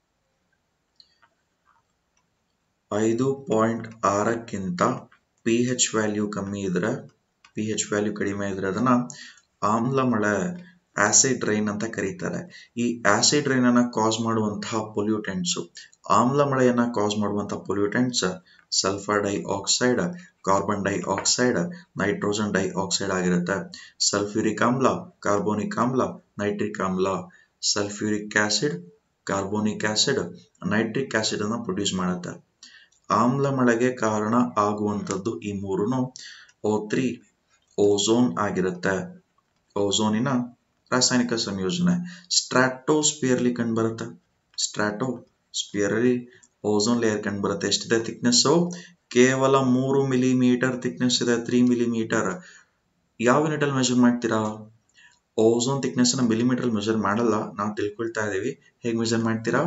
ಐದು ಪಾಯಿಂಟ್ ಆರಕ್ಕಿಂತ ಪಿ ಹೆಚ್ ವ್ಯಾಲ್ಯೂ ಕಮ್ಮಿ ಇದ್ರೆ ಪಿ ಹೆಚ್ ವ್ಯಾಲ್ಯೂ ಕಡಿಮೆ ಇದ್ರೆ ಅದನ್ನ ಆಮ್ಲಮಳೆ ಆಸಿಡ್ ರೈನ್ ಅಂತ ಕರೀತಾರೆ ಈ ಆಸಿಡ್ ರೈನ್ ಅನ್ನ ಕಾಸ್ ಮಾಡುವಂತಹ ಪೊಲ್ಯೂಟೆಂಟ್ಸ್ ಆಮ್ಲಮಳೆಯನ್ನ ಕಾಸ್ ಮಾಡುವಂತಹ pollutants sulphur dioxide carbon dioxide nitrogen dioxide ಆಗಿರುತ್ತೆ ಸಲ್ಫ್ಯೂರಿಕ್ ಆಮ್ಲ ಕಾರ್ಬೋನಿಕ್ ಆಮ್ಲ ನೈಟ್ರಿಕ್ ಆಮ್ಲ sulphuric acid carbonic acid nitric acid ಅನ್ನ ಪ್ರೊಡ್ಯೂಸ್ ಮಾಡುತ್ತೆ ಆಮ್ಲ ಮಳೆಗೆ ಕಾರಣ ಆಗುವಂಥದ್ದು ಈ ಮೂರುನು ಓ ತ್ರೀ ಓಝೋನ್ ಆಗಿರುತ್ತೆ ಓಝೋನಿನ ರಾಸಾಯನಿಕ ಸಂಯೋಜನೆ ಸ್ಟ್ರಾಟೋಸ್ಪಿಯರ್ಲಿ ಕಂಡುಬರುತ್ತೆ ಸ್ಟ್ರಾಟೋ ಸ್ಪಿಯರಲ್ಲಿ ಓಝೋನ್ ಲೇಯರ್ ಕಂಡುಬರುತ್ತೆ ಎಷ್ಟಿದೆ ಥಿಕ್ನೆಸ್ ಕೇವಲ ಮೂರು ಮಿಲಿಮೀಟರ್ ಥಿಕ್ನೆಸ್ ಇದೆ ತ್ರೀ ಮಿಲಿಮೀಟರ್ ಯಾವ ಯೂನಿಟ್ ಅಲ್ಲಿ ಮೆಜರ್ ಮಾಡ್ತೀರಾ ಓಝೋನ್ ಥಿಕ್ನೆಸ್ ನ ಮಿಲಿಮೀಟರ್ ಮೆಜರ್ ಮಾಡಲ್ಲ ನಾವು ತಿಳ್ಕೊಳ್ತಾ ಇದೀವಿ ಹೇಗೆ ಮೆಜರ್ ಮಾಡ್ತೀರಾ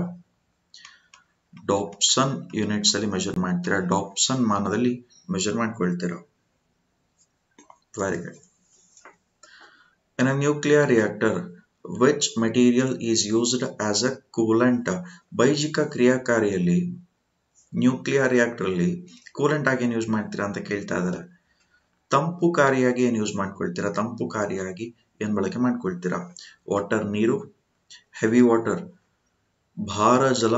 ಡಾಪ್ಸನ್ ಯೂನಿಟ್ಸ್ ಅಲ್ಲಿ ಮೆಜರ್ ಮಾಡ್ತೀರಾ ಡಾಪ್ಸನ್ ಮಾನದಲ್ಲಿ ಮೆಜರ್ ಮಾಡ್ಕೊಳ್ತೀರಾ very good in a nuclear reactor which material is used as a coolant ಬೈಜಿಕ ಕ್ರಿಯಾಕಾರಿಯಲ್ಲಿ ನ್ಯೂಕ್ಲಿಯರ್ ರಿಯಾಕ್ಟರ್ ಅಲ್ಲಿ ಕೂಲೆಂಟ್ ಆಗಿ ಏನ್ ಯೂಸ್ ಮಾಡ್ತೀರಾ ಅಂತ ಕೇಳ್ತಾ ಇದಾರೆ ತಂಪುಕಾರಿಯಾಗಿ ಏನ್ ಯೂಸ್ ಮಾಡ್ಕೊಳ್ತೀರಾ ತಂಪುಕಾರಿಯಾಗಿ ಏನ್ ಬಳಕೆ ಮಾಡ್ಕೊಳ್ತೀರಾ ವಾಟರ್ ನೀರು ಹೆವಿ ವಾಟರ್ ಭಾರ ಜಲ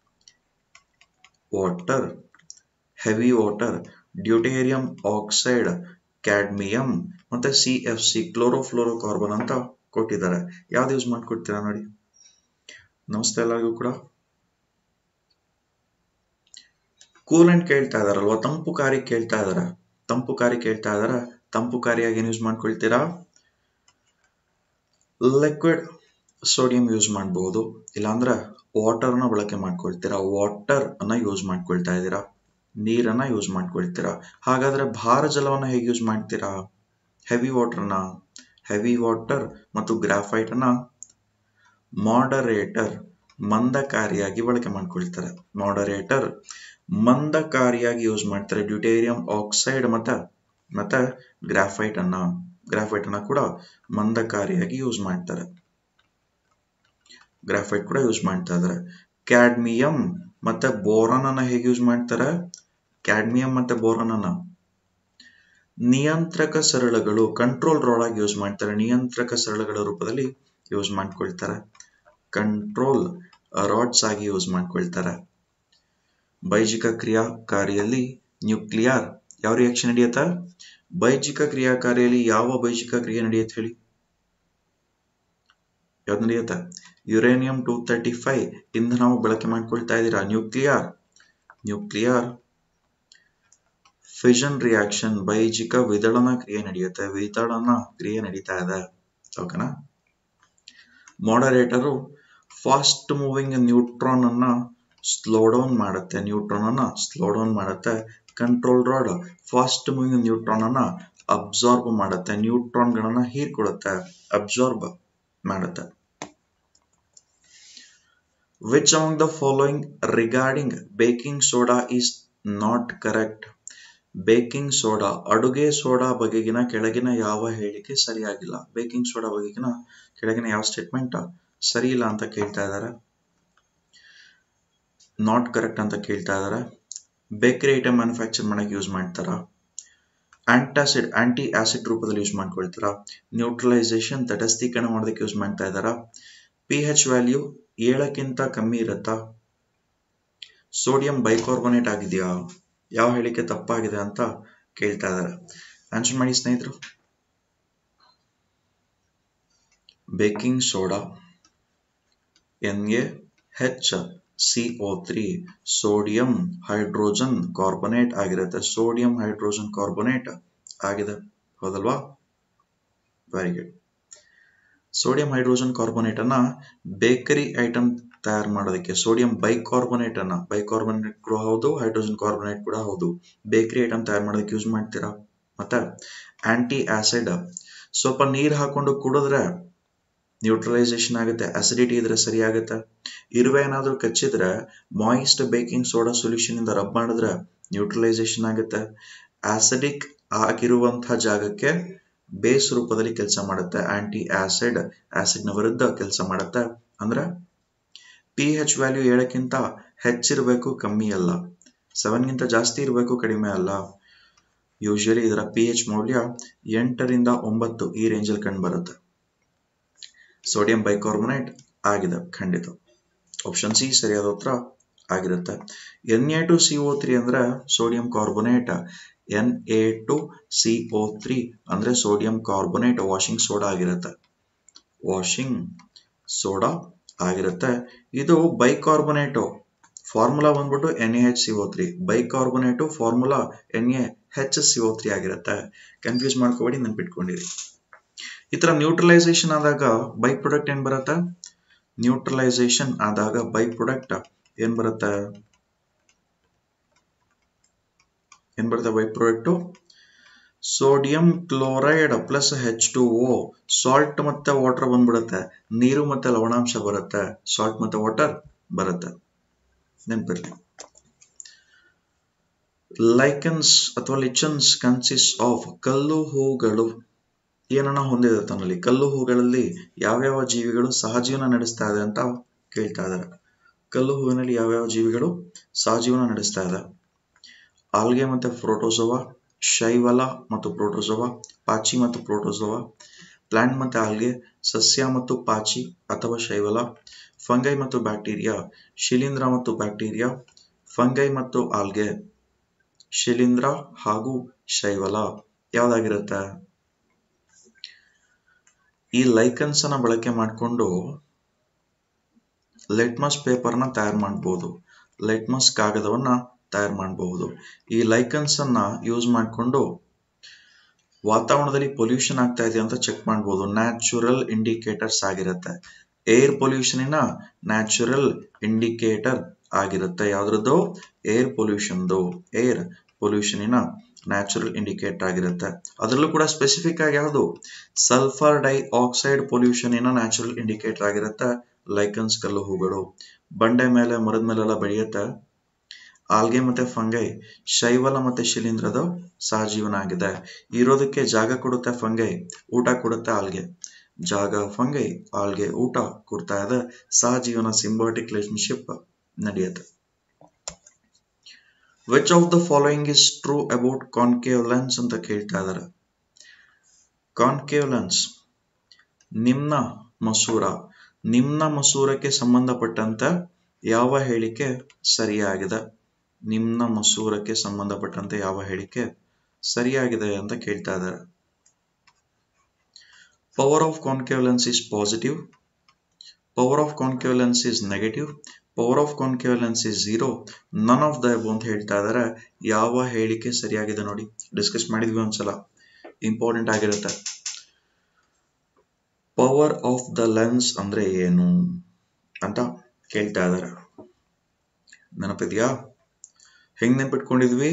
water heavy water deuterium oxide cadmium ಮತ್ತೆ C F C chlorofluorocarbon ಅಂತ ಕೊಟ್ಟಿದ್ದಾರೆ ಯಾವ್ದು ಯೂಸ್ ಮಾಡ್ಕೊಡ್ತೀರಾ ನೋಡಿ ನಮಸ್ತೆ ಎಲ್ಲರಿಗೂ ಕೂಡ ಕೂಲೆಂಟ್ ಕೇಳ್ತಾ ಇದಾರಲ್ವಾ ತಂಪುಕಾರಿ ಕೇಳ್ತಾ ಇದಾರ ತಂಪುಕಾರಿ ಕೇಳ್ತಾ ಇದಾರ ತಂಪುಕಾರಿಯಾಗಿ ಏನ್ ಯೂಸ್ ಮಾಡ್ಕೊಳ್ತೀರಾ ಲಿಕ್ವಿಡ್ ಸೋಡಿಯಂ ಯೂಸ್ ಮಾಡಬಹುದು ಇಲ್ಲಾಂದ್ರೆ ವಾಟರ್ ನ ಬಳಕೆ ಮಾಡ್ಕೊಳ್ತೀರಾ ವಾಟರ್ ಅನ್ನ ಯೂಸ್ ಮಾಡ್ಕೊಳ್ತಾ ಇದ್ದೀರಾ ನೀರನ್ನ ಯೂಸ್ ಮಾಡ್ಕೊಳ್ತೀರಾ ಹಾಗಾದ್ರೆ ಭಾರ ಜಲವನ್ನ ಹೇಗೆ ಯೂಸ್ ಮಾಡ್ತೀರಾ ಹೆವಿ ವಾಟರ್ನ ಹೆವಿ ವಾಟರ್ ಮತ್ತು ಗ್ರಾಫೈಟ್ ಅನ್ನ ಮಾಡರೇಟರ್ ಮಂದಕಾರಿಯಾಗಿ ಬಳಕೆ ಮಾಡ್ಕೊಳ್ತಾರೆ ಮಾಡರೇಟರ್ ಮಂದಕಾರಿಯಾಗಿ ಯೂಸ್ ಮಾಡ್ತಾರೆ ಡ್ಯೂಟೇರಿಯಂ ಆಕ್ಸೈಡ್ ಮತ್ತ ಮತ್ತೆ ಗ್ರಾಫೈಟ್ ಅನ್ನ ಗ್ರಾಫೈಟ್ ಅನ್ನ ಕೂಡ ಮಂದಕಾರಿಯಾಗಿ ಯೂಸ್ ಮಾಡ್ತಾರೆ ಗ್ರಾಫೈಟ್ ಕೂಡ ಯೂಸ್ ಮಾಡ್ತಾ ಇದಾರೆ ಕ್ಯಾಡ್ಮಿಯಂ ಮತ್ತೆ ಬೋರಾನ್ ಅನ್ನ ಹೇಗೆ ಯೂಸ್ ಮಾಡ್ತಾರೆ ಕ್ಯಾಡ್ಮಿಯಂ ಮತ್ತೆ ಬೋರಾನ್ ಅನ್ನ ನಿಯಂತ್ರಕ ಸರಳಗಳು ಕಂಟ್ರೋಲ್ ರಾಡ್ ಆಗಿ ಯೂಸ್ ಮಾಡ್ತಾರೆ ನಿಯಂತ್ರಕ ಸರಳಗಳ ರೂಪದಲ್ಲಿ ಯೂಸ್ ಮಾಡ್ಕೊಳ್ತಾರೆ ಕಂಟ್ರೋಲ್ ರಾಡ್ಸ್ ಆಗಿ ಯೂಸ್ ಮಾಡ್ಕೊಳ್ತಾರೆ ಬೈಜಿಕ ಕ್ರಿಯಾಕಾರಿಯಲ್ಲಿ ನ್ಯೂಕ್ಲಿಯರ್ ಯಾವ ರಿಯಾಕ್ಷನ್ ನಡೆಯುತ್ತ ಬೈಜಿಕ ಕ್ರಿಯಾಕಾರಿಯಲ್ಲಿ ಯಾವ ಬೈಜಿಕ ಕ್ರಿಯೆ ನಡೆಯುತ್ತೆ ಹೇಳಿ ಯಾವ್ದು ನಡೆಯುತ್ತೆ ಯುರೇನಿಯಂ ಟೂ ತರ್ಟಿ ಫೈವ್ ಇಂಧನ ಬಳಕೆ ಮಾಡ್ಕೊಳ್ತಾ ಇದ್ದೀರಾ ನ್ಯೂಕ್ಲಿಯರ್ ನ್ಯೂಕ್ಲಿಯರ್ ಫಿಷನ್ ರಿಯಾಕ್ಷನ್ ಬೈಜಿಕ ವಿದಳನ ಕ್ರಿಯೆ ನಡೆಯುತ್ತೆ ವಿದಳನ ಕ್ರಿಯೆ ನಡೀತಾ ಇದೆ ಓಕೆನಾ ಮಾಡರೇಟರು ಫಾಸ್ಟ್ ಮೂವಿಂಗ್ ನ್ಯೂಟ್ರಾನ್ ಅನ್ನ ಸ್ಲೋ ಡೌನ್ ಮಾಡುತ್ತೆ ನ್ಯೂಟ್ರಾನ್ ಅನ್ನ ಸ್ಲೋ ಡೌನ್ ಮಾಡುತ್ತೆ control rod fast moving neutron ಅನ್ನ ಅಬ್ಸಾರ್ಬ್ ಮಾಡುತ್ತೆ ನ್ಯೂಟ್ರಾನ್ ಗಳನ್ನ ಹೀರ್ಕೊಳ್ಳುತ್ತೆ ಅಬ್ಸಾರ್ಬ್ ಮಾಡುತ್ತೆ which among the following regarding baking soda is not correct baking soda ಅಡುಗೆ ಸೋಡಾ ಬಗೆಗಿನ ಕೆಳಗಿನ ಯಾವ ಹೇಳಿಕೆ ಸರಿಯಾಗಿಲ್ಲ ಬೇಕಿಂಗ್ ಸೋಡಾ ಬಗೆಗಿನ ಕೆಳಗಿನ ಯಾವ ಸ್ಟೇಟ್ಮೆಂಟ್ ಸರಿ ಇಲ್ಲ ಅಂತ ಕೇಳ್ತಾ ಇದ್ದಾರೆ ನಾಟ್ ಕರೆಕ್ಟ್ ಅಂತ ಕೇಳ್ತಾ ಇದ್ದಾರೆ ಬೇಕರಿ ಐಟಮ್ ಮ್ಯಾನುಫ್ಯಾಕ್ಚರ್ ಮಾಡಕ್ಕೆ ಯೂಸ್ ಮಾಡ್ತಾರ ಆಂಟಾಸಿಡ್ ಆಂಟಿ ಆಸಿಡ್ ರೂಪದಲ್ಲಿ ಯೂಸ್ ಮಾಡ್ಕೊಳ್ತಾರ ನ್ಯೂಟ್ರಲೈಸೇಷನ್ ತಟಸ್ಥೀಕರಣ ಮಾಡೋದಕ್ಕೆ ಯೂಸ್ ಮಾಡ್ತಾ ಇದ್ದಾರಾ ಪಿ ಹೆಚ್ ವ್ಯಾಲ್ಯೂ ಏಳಕ್ಕಿಂತ ಕಮ್ಮಿ ಇರುತ್ತಾ ಸೋಡಿಯಂ ಬೈಕಾರ್ಬೊನೇಟ್ ಆಗಿದೆಯಾ ಯಾವ ಹೇಳಿಕೆ ತಪ್ಪಾಗಿದೆ ಅಂತ ಕೇಳ್ತಾ ಇದ್ದಾರೆ ಆನ್ಸರ್ ಮಾಡಿ ಸ್ನೇಹಿತರು baking soda N A H C O three sodium hydrogen carbonate ಆಗಿರುತ್ತೆ ಸೋಡಿಯಂ ಹೈಡ್ರೋಜನ್ ಕಾರ್ಬೊನೇಟ್ ಆಗಿದೆ ಹೌದಲ್ವಾ very good sodium hydrogen carbonate ಅನ್ನ ಬೇಕರಿ ಐಟಮ್ ತಯಾರು ಮಾಡೋದಕ್ಕೆ ಸೋಡಿಯಂ ಬೈಕಾರ್ಬೊನೇಟ್ ಅನ್ನ ಬೈಕಾರ್ಬೊನೇಟ್ ಕೂಡ ಹೌದು ಹೈಡ್ರೋಜನ್ ಕಾರ್ಬೊನೇಟ್ ಕೂಡ ಹೌದು ಬೇಕರಿ ಐಟಮ್ ತಯಾರು ಮಾಡೋದಕ್ಕೆ ಯೂಸ್ ಮಾಡ್ತೀರಾ ಮತ್ತೆ ಆಂಟಿ ಆಸಿಡ್ ಸ್ವಲ್ಪ ನೀರು ಹಾಕೊಂಡು ಕುಡಿದ್ರೆ ನ್ಯೂಟ್ರಲೈಸೇಷನ್ ಆಗುತ್ತೆ ಅಸಿಡಿಟಿ ಇದ್ರೆ ಸರಿ ಆಗುತ್ತೆ ಇರುವೆ ಏನಾದ್ರೂ ಕಚ್ಚಿದ್ರೆ ಮಾಯಿಸ್ಟ್ ಬೇಕಿಂಗ್ ಸೋಡಾ ಸೊಲ್ಯೂಷನ್ ಇಂದ ರಬ್ ಮಾಡಿದ್ರೆ ನ್ಯೂಟ್ರಲೈಸೇಷನ್ ಆಗುತ್ತೆ ಆಸಿಡಿಕ್ ಆಗಿರುವಂತಹ ಜಾಗಕ್ಕೆ ಬೇಸ್ ರೂಪದಲ್ಲಿ ಕೆಲಸ ಮಾಡುತ್ತೆ ಆಂಟಿ ಆಸಿಡ್ ಆಸಿಡ್ ನ ವಿರುದ್ಧ ಕೆಲಸ ಮಾಡುತ್ತೆ ಅಂದ್ರೆ ಪಿ ಹೆಚ್ ವ್ಯಾಲ್ಯೂ ಏಳಕ್ಕಿಂತ ಹೆಚ್ಚಿರಬೇಕು ಕಮ್ಮಿ ಅಲ್ಲ ಸೆವೆನ್ಗಿಂತ ಜಾಸ್ತಿ ಇರಬೇಕು ಕಡಿಮೆ ಅಲ್ಲ ಯೂಶಲಿ ಇದರ ಪಿ ಎಚ್ ಮೌಲ್ಯ ಎಂಟರಿಂದ ಒಂಬತ್ತು ಈ ರೇಂಜಲ್ಲಿ ಕಂಡು ಬರುತ್ತೆ ಸೋಡಿಯಂ ಬೈಕಾರ್ಬೊನೇಟ್ ಆಗಿದೆ ಖಂಡಿತ ಆಪ್ಷನ್ ಸಿ ಸರಿಯಾದ ಉತ್ತರ ಆಗಿರುತ್ತೆ N A two C O three ಅಂದ್ರೆ sodium carbonate N A two C O three ಅಂದ್ರೆ ಸೋಡಿಯಂ ಕಾರ್ಬೊನೇಟ್ ವಾಷಿಂಗ್ ಸೋಡಾ ಆಗಿರುತ್ತೆ ವಾಷಿಂಗ್ ಸೋಡಾ ಆಗಿರುತ್ತೆ ಇದು ಬೈಕಾರ್ಬೊನೇಟು ಫಾರ್ಮುಲಾ ಬಂದ್ಬಿಟ್ಟು N A H C O three bicarbonate formula N A H C O three ಆಗಿರುತ್ತೆ confuse ಮಾಡ್ಕೋಬೇಡಿ ನೆನ್ಪಿಟ್ಕೊಂಡಿರಿ ಈ ತರ ನ್ಯೂಟ್ರಲೈಸೇಷನ್ ಆದಾಗ ಬೈ ಪ್ರೊಡಕ್ಟ್ ಏನ್ ಬರುತ್ತೆ ನ್ಯೂಟ್ರಲೈಸೇಷನ್ ಆದಾಗ ಬೈ ಪ್ರೊಡಕ್ಟ್ ಏನ್ ಬರುತ್ತೆ ಏನ್ ಬರುತ್ತೆ by product sodium chloride plus H two O salt ಮತ್ತೆ ವಾಟರ್ ಬಂದ್ಬಿಡುತ್ತೆ ನೀರು ಮತ್ತೆ ಲವಣಾಂಶ ಬರುತ್ತೆ ಸಾಲ್ಟ್ ಮತ್ತೆ ವಾಟರ್ ಬರುತ್ತೆ ನೆನಪಿರ್ಲಿ ಲೈಕನ್ಸ್ ಅಥವಾ ಲಿಚನ್ಸ್ ಕನ್ಸಿಸ್ಟ್ ಆಫ್ ಕಲ್ಲು ಹೂಗಳು ಏನನ್ನ ಹೊಂದಿದೆ ತನ್ನಲ್ಲಿ ಕಲ್ಲು ಹೂಗಳಲ್ಲಿ ಯಾವ್ಯಾವ ಜೀವಿಗಳು ಸಹಜೀವನ ನಡೆಸ್ತಾ ಇದೆ ಅಂತ ಕೇಳ್ತಾ ಇದ್ದಾರೆ ಕಲ್ಲು ಹೂವಿನಲ್ಲಿ ಯಾವ್ಯಾವ ಜೀವಿಗಳು ಸಹಜೀವನ ನಡೆಸ್ತಾ ಇದೆ ಆಲ್ಗೆ ಮತ್ತೆ ಪ್ರೋಟೋಸೋವಾ ಶೈವಲ ಮತ್ತು ಪ್ರೋಟೋಸೋವಾ ಪಾಚಿ ಮತ್ತು ಪ್ರೋಟೋಸೋವಾ ಪ್ಲಾಂಟ್ ಮತ್ತೆ ಆಲ್ಗೆ ಸಸ್ಯ ಮತ್ತು ಪಾಚಿ ಅಥವಾ ಶೈವಲ ಫಂಗೈ ಮತ್ತು ಬ್ಯಾಕ್ಟೀರಿಯಾ ಶಿಲೀಂಧ್ರ ಮತ್ತು ಬ್ಯಾಕ್ಟೀರಿಯಾ ಫಂಗೈ ಮತ್ತು ಆಲ್ಗೆ ಶಿಲೀಂಧ್ರ ಹಾಗೂ ಶೈವಲ ಯಾವ್ದಾಗಿರುತ್ತೆ ಈ ಲೈಕನ್ಸ್ ಅನ್ನ ಬಳಕೆ ಮಾಡಿಕೊಂಡು ಲೆಟ್ಮಸ್ ಪೇಪರ್ನ ತಯಾರು ಮಾಡಬಹುದು ಲೆಟ್ಮಸ್ ಕಾಗದವನ್ನ ತಯಾರು ಮಾಡಬಹುದು ಈ ಲೈಕನ್ಸ್ ಅನ್ನ ಯೂಸ್ ಮಾಡಿಕೊಂಡು ವಾತಾವರಣದಲ್ಲಿ ಪೊಲ್ಯೂಷನ್ ಆಗ್ತಾ ಇದೆ ಅಂತ ಚೆಕ್ ಮಾಡಬಹುದು ನ್ಯಾಚುರಲ್ ಇಂಡಿಕೇಟರ್ಸ್ ಆಗಿರುತ್ತೆ ಏರ್ ಪೊಲ್ಯೂಷನಿನ ನ್ಯಾಚುರಲ್ ಇಂಡಿಕೇಟರ್ ಆಗಿರುತ್ತೆ ಯಾವ್ದ್ರದ್ದು ಏರ್ ಪೊಲ್ಯೂಷನ್ದು ಏರ್ ಪೊಲ್ಯೂಷನಿನ ನ್ಯಾಚುರಲ್ ಇಂಡಿಕೇಟರ್ ಆಗಿರುತ್ತೆ ಅದರಲ್ಲೂ ಕೂಡ ಸ್ಪೆಸಿಫಿಕ್ ಆಗಿ ಯಾವುದು ಸಲ್ಫರ್ ಡೈ ಆಕ್ಸೈಡ್ ಪೊಲ್ಯೂಷನ್ ಇನ ನ್ಯಾಚುರಲ್ ಇಂಡಿಕೇಟರ್ ಆಗಿರುತ್ತೆ ಲೈಕನ್ಸ್ ಕಲ್ಲು ಹೂಗಳು ಬಂಡೆ ಮೇಲೆ ಮರದ ಮೇಲೆಲ್ಲ ಬೆಳೆಯುತ್ತೆ ಆಲ್ಗೆ ಮತ್ತೆ ಫಂಗೈ ಶೈವಲ ಮತ್ತೆ ಶಿಲೀಂಧ್ರದ ಸಹಜೀವನ ಆಗಿದೆ ಇರೋದಕ್ಕೆ ಜಾಗ ಕೊಡುತ್ತೆ ಫಂಗೈ ಊಟ ಕೊಡುತ್ತೆ ಆಲ್ಗೆ ಜಾಗ ಫಂಗೈ ಆಲ್ಗೆ ಊಟ ಕೊಡ್ತಾ ಇದೆ ಸಹಜೀವನ ಸಿಂಬಾಟಿಕ್ ರಿಲೇಶನ್ಶಿಪ್ ನಡೆಯುತ್ತೆ which of the following is true about concave lens ಅಂತ ಕೇಳ್ತಾ ಇದಾರೆ ಕಾನ್ಕೇವ್ ಲೆನ್ಸ್ ನಿಮ್ನ ಮಸೂರ ನಿಮ್ನ ಮಸೂರಕ್ಕೆ ಸಂಬಂಧಪಟ್ಟಂತ ಯಾವ ಹೇಳಿಕೆ ಸರಿಯಾಗಿದೆ ನಿಮ್ನ ಮಸೂರಕ್ಕೆ ಸಂಬಂಧಪಟ್ಟಂತೆ ಯಾವ ಹೇಳಿಕೆ ಸರಿಯಾಗಿದೆ ಅಂತ ಕೇಳ್ತಾ ಇದ್ದಾರೆ power of concave lens is positive power of concave lens is negative power of concave lens is zero none of the above ಅಂತ ಹೇಳ್ತಾ ಇದ್ದಾರೆ ಯಾವ ಹೇಳಿಕೆ ಸರಿಯಾಗಿದೆ ನೋಡಿ ಡಿಸ್ಕಸ್ ಮಾಡಿದ್ವಿ ಒಂದ್ಸಲ ಇಂಪಾರ್ಟೆಂಟ್ ಆಗಿರುತ್ತೆ ಪವರ್ ಆಫ್ ದ ಲೆನ್ಸ್ ಅಂದ್ರೆ ಏನು ಅಂತ ಕೇಳ್ತಾ ಇದ್ದಾರೆ ನೆನಪಿದ್ಯಾ ಹೆಂಗ್ ನೆನ್ಪಿಟ್ಕೊಂಡಿದ್ವಿ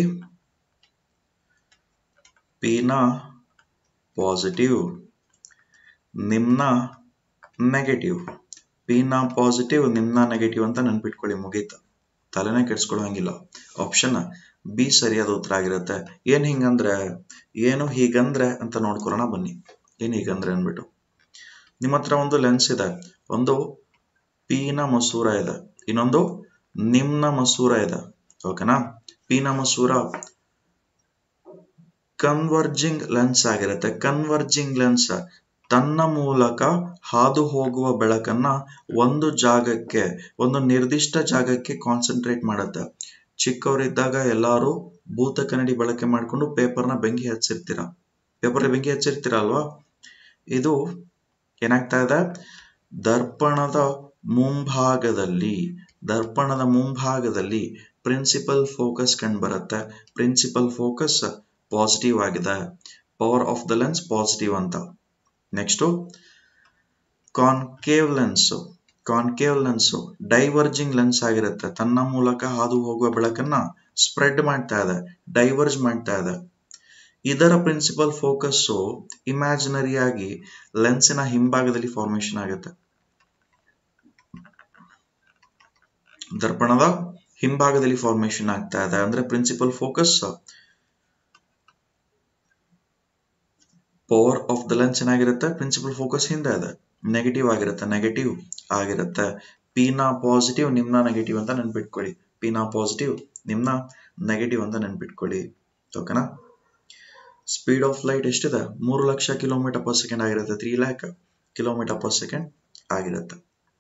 ಪಿನ ಪಾಸಿಟಿವ್ ನಿಮ್ನ ನೆಗೆಟಿವ್ ಪಿನ ಪಾಸಿಟಿವ್ ನಿಮ್ನ ನೆಗೆಟಿವ್ ಅಂತ ನೆನ್ಪಿಟ್ಕೊಳ್ಳಿ ಮುಗೀತು ತಲೆನೇ ಕೆಡ್ಸ್ಕೊಳ್ಳೋ ಹಂಗಿಲ್ಲ ಆಪ್ಷನ್ ಬಿ ಸರಿಯಾದ ಉತ್ತರ ಆಗಿರುತ್ತೆ ಏನ್ ಹಿಂಗಂದ್ರೆ ಏನು ಹೀಗಂದ್ರೆ ಅಂತ ನೋಡ್ಕೊಳ್ಳೋಣ ಬನ್ನಿ ಏನ್ ಹೀಗಂದ್ರೆ ಅನ್ಬಿಟ್ಟು ನಿಮ್ಮ ಹತ್ರ ಒಂದು ಲೆನ್ಸ್ ಇದೆ ಒಂದು ಪಿನ ಮಸೂರ ಇದೆ ಇನ್ನೊಂದು ನಿಮ್ನ ಮಸೂರ ಇದೆ ಓಕೆನಾ ಪಿನ ಮಸೂರ ಕನ್ವರ್ಜಿಂಗ್ ಲೆನ್ಸ್ ಆಗಿರುತ್ತೆ ಕನ್ವರ್ಜಿಂಗ್ ಲೆನ್ಸ್ ತನ್ನ ಮೂಲಕ ಹಾದು ಹೋಗುವ ಬೆಳಕನ್ನ ಒಂದು ಜಾಗಕ್ಕೆ ಒಂದು ನಿರ್ದಿಷ್ಟ ಜಾಗಕ್ಕೆ ಕಾನ್ಸಂಟ್ರೇಟ್ ಮಾಡುತ್ತೆ ಚಿಕ್ಕವರಿದ್ದಾಗ ಎಲ್ಲರೂ ಭೂತ ಕನ್ನಡಿ ಬಳಕೆ ಮಾಡಿಕೊಂಡು ಪೇಪರ್ನ ಬೆಂಕಿ ಹಚ್ಚಿರ್ತೀರ ಪೇಪರ್ ಬೆಂಕಿ ಹಚ್ಚಿರ್ತೀರ ಅಲ್ವಾ ಇದು ಏನಾಗ್ತಾ ಇದೆ ದರ್ಪಣದ ಮುಂಭಾಗದಲ್ಲಿ ದರ್ಪಣದ ಮುಂಭಾಗದಲ್ಲಿ ಪ್ರಿನ್ಸಿಪಲ್ ಫೋಕಸ್ ಕಂಡುಬರುತ್ತೆ ಪ್ರಿನ್ಸಿಪಲ್ ಫೋಕಸ್ ಪಾಸಿಟಿವ್ ಆಗಿದೆ power of the lens positive ಅಂತ next concave lens concave lens diverging lens ಆಗಿರುತ್ತೆ ತನ್ನ ಮೂಲಕ ಹಾದು ಹೋಗುವ ಬೆಳಕನ್ನ ಸ್ಪ್ರೆಡ್ ಮಾಡ್ತಾ ಇದೆ ಡೈವರ್ಜ್ ಮಾಡ್ತಾ ಇದೆ ಇದರ ಪ್ರಿನ್ಸಿಪಲ್ ಫೋಕಸ್ಸು ಇಮ್ಯಾಜಿನರಿ ಆಗಿ ಲೆನ್ಸಿನ ಹಿಂಭಾಗದಲ್ಲಿ ಫಾರ್ಮೇಶನ್ ಆಗುತ್ತೆ ದರ್ಪಣದ ಹಿಂಭಾಗದಲ್ಲಿ ಫಾರ್ಮೇಶನ್ ಆಗ್ತಾ ಇದೆ ಅಂದ್ರೆ principal focus power of the lens ಏನಾಗಿರುತ್ತೆ ಪ್ರಿನ್ಸಿಪಲ್ ಫೋಕಸ್ ಹಿಂದೆ ಇದೆ ನೆಗೆಟಿವ್ ಆಗಿರುತ್ತೆ ನೆಗೆಟಿವ್ ಆಗಿರುತ್ತೆ ಪಿನ ಪಾಸಿಟಿವ್ ನಿಮ್ನ ನೆಗೆಟಿವ್ ಅಂತ ನೆನ್ಪಿಟ್ಕೊಳ್ಳಿ ಪಿನ ಪಾಸಿಟಿವ್ ನಿಮ್ನ ನೆಗೆಟಿವ್ ಅಂತ ನೆನ್ಪಿಟ್ಕೊಳ್ಳಿ ಓಕೆನಾ ಸ್ಪೀಡ್ ಆಫ್ ಲೈಟ್ ಎಷ್ಟಿದೆ ಮೂರು ಲಕ್ಷ ಕಿಲೋಮೀಟರ್ ಪರ್ ಸೆಕೆಂಡ್ ಆಗಿರುತ್ತೆ three lakh kilometre per second ಆಗಿರುತ್ತೆ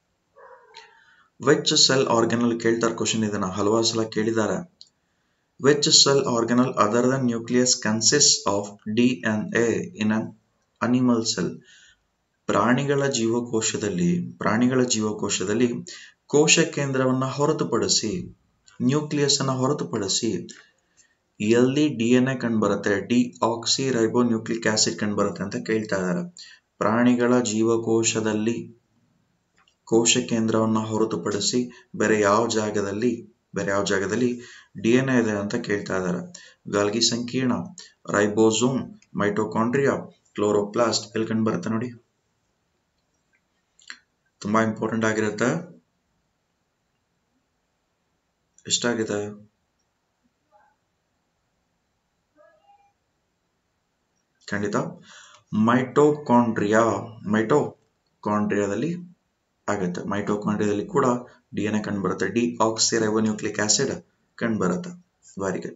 ವೆಚ್ ಸೆಲ್ ಆರ್ಗನಲ್ ಕೇಳ್ತಾರೆ ಕ್ವಶನ್ ಇದನ್ನ ಹಲವಾರು ಸಲ ಕೇಳಿದ್ದಾರೆ which cell organelle other than nucleus consist of D N A in an animal cell ಪ್ರಾಣಿಗಳ ಜೀವಕೋಶದಲ್ಲಿ ಪ್ರಾಣಿಗಳ ಜೀವಕೋಶದಲ್ಲಿ ಕೋಶ ಕೇಂದ್ರವನ್ನ ಹೊರತುಪಡಿಸಿ ನ್ಯೂಕ್ಲಿಯಸ್ ಅನ್ನ ಹೊರತುಪಡಿಸಿ ಎಲ್ಲಿ ಡಿ ಎನ್ ಎ ಕಂಡುಬರುತ್ತೆ deoxyribonucleic acid ಕಂಡುಬರುತ್ತೆ ಅಂತ ಕೇಳ್ತಾ ಇದ್ದಾರೆ ಪ್ರಾಣಿಗಳ ಜೀವಕೋಶದಲ್ಲಿ ಕೋಶ ಕೇಂದ್ರವನ್ನ ಹೊರತುಪಡಿಸಿ ಬೇರೆ ಯಾವ ಜಾಗದಲ್ಲಿ ಬೇರೆ ಯಾವ ಜಾಗದಲ್ಲಿ ಡಿ ಎನ್ ಎ ಇದೆ ಅಂತ ಕೇಳ್ತಾ ಇದ್ದಾರೆ ಗಾಲ್ಗಿ ಸಂಕೀರ್ಣ ರೈಬೋಸೋಮ್ ಮೈಟೋಕಾಂಡ್ರಿಯಾ ಕ್ಲೋರೋಪ್ಲಾಸ್ಟ್ ಎಲ್ಲಿ ಕಂಡು ಬರುತ್ತೆ ನೋಡಿ ತುಂಬಾ ಇಂಪಾರ್ಟೆಂಟ್ ಆಗಿರುತ್ತೆ ಎಷ್ಟಾಗಿದೆ ಖಂಡಿತ ಮೈಟೋಕಾಂಡ್ರಿಯಾ ಮೈಟೋಕಾಂಡ್ರಿಯಾದಲ್ಲಿ ಆಗುತ್ತೆ ಮೈಟೋಕಾಂಡ್ರಿಯಾದಲ್ಲಿ ಕೂಡ ಡಿ ಎನ್ ಎ ಕಂಡು ಬರುತ್ತೆ ಡಿ ಆಕ್ಸಿ ರೈಬೋನ್ಯೂಕ್ಲಿಕ್ ಆಸಿಡ್ ಕಂಡು ಬರುತ್ತೆ very good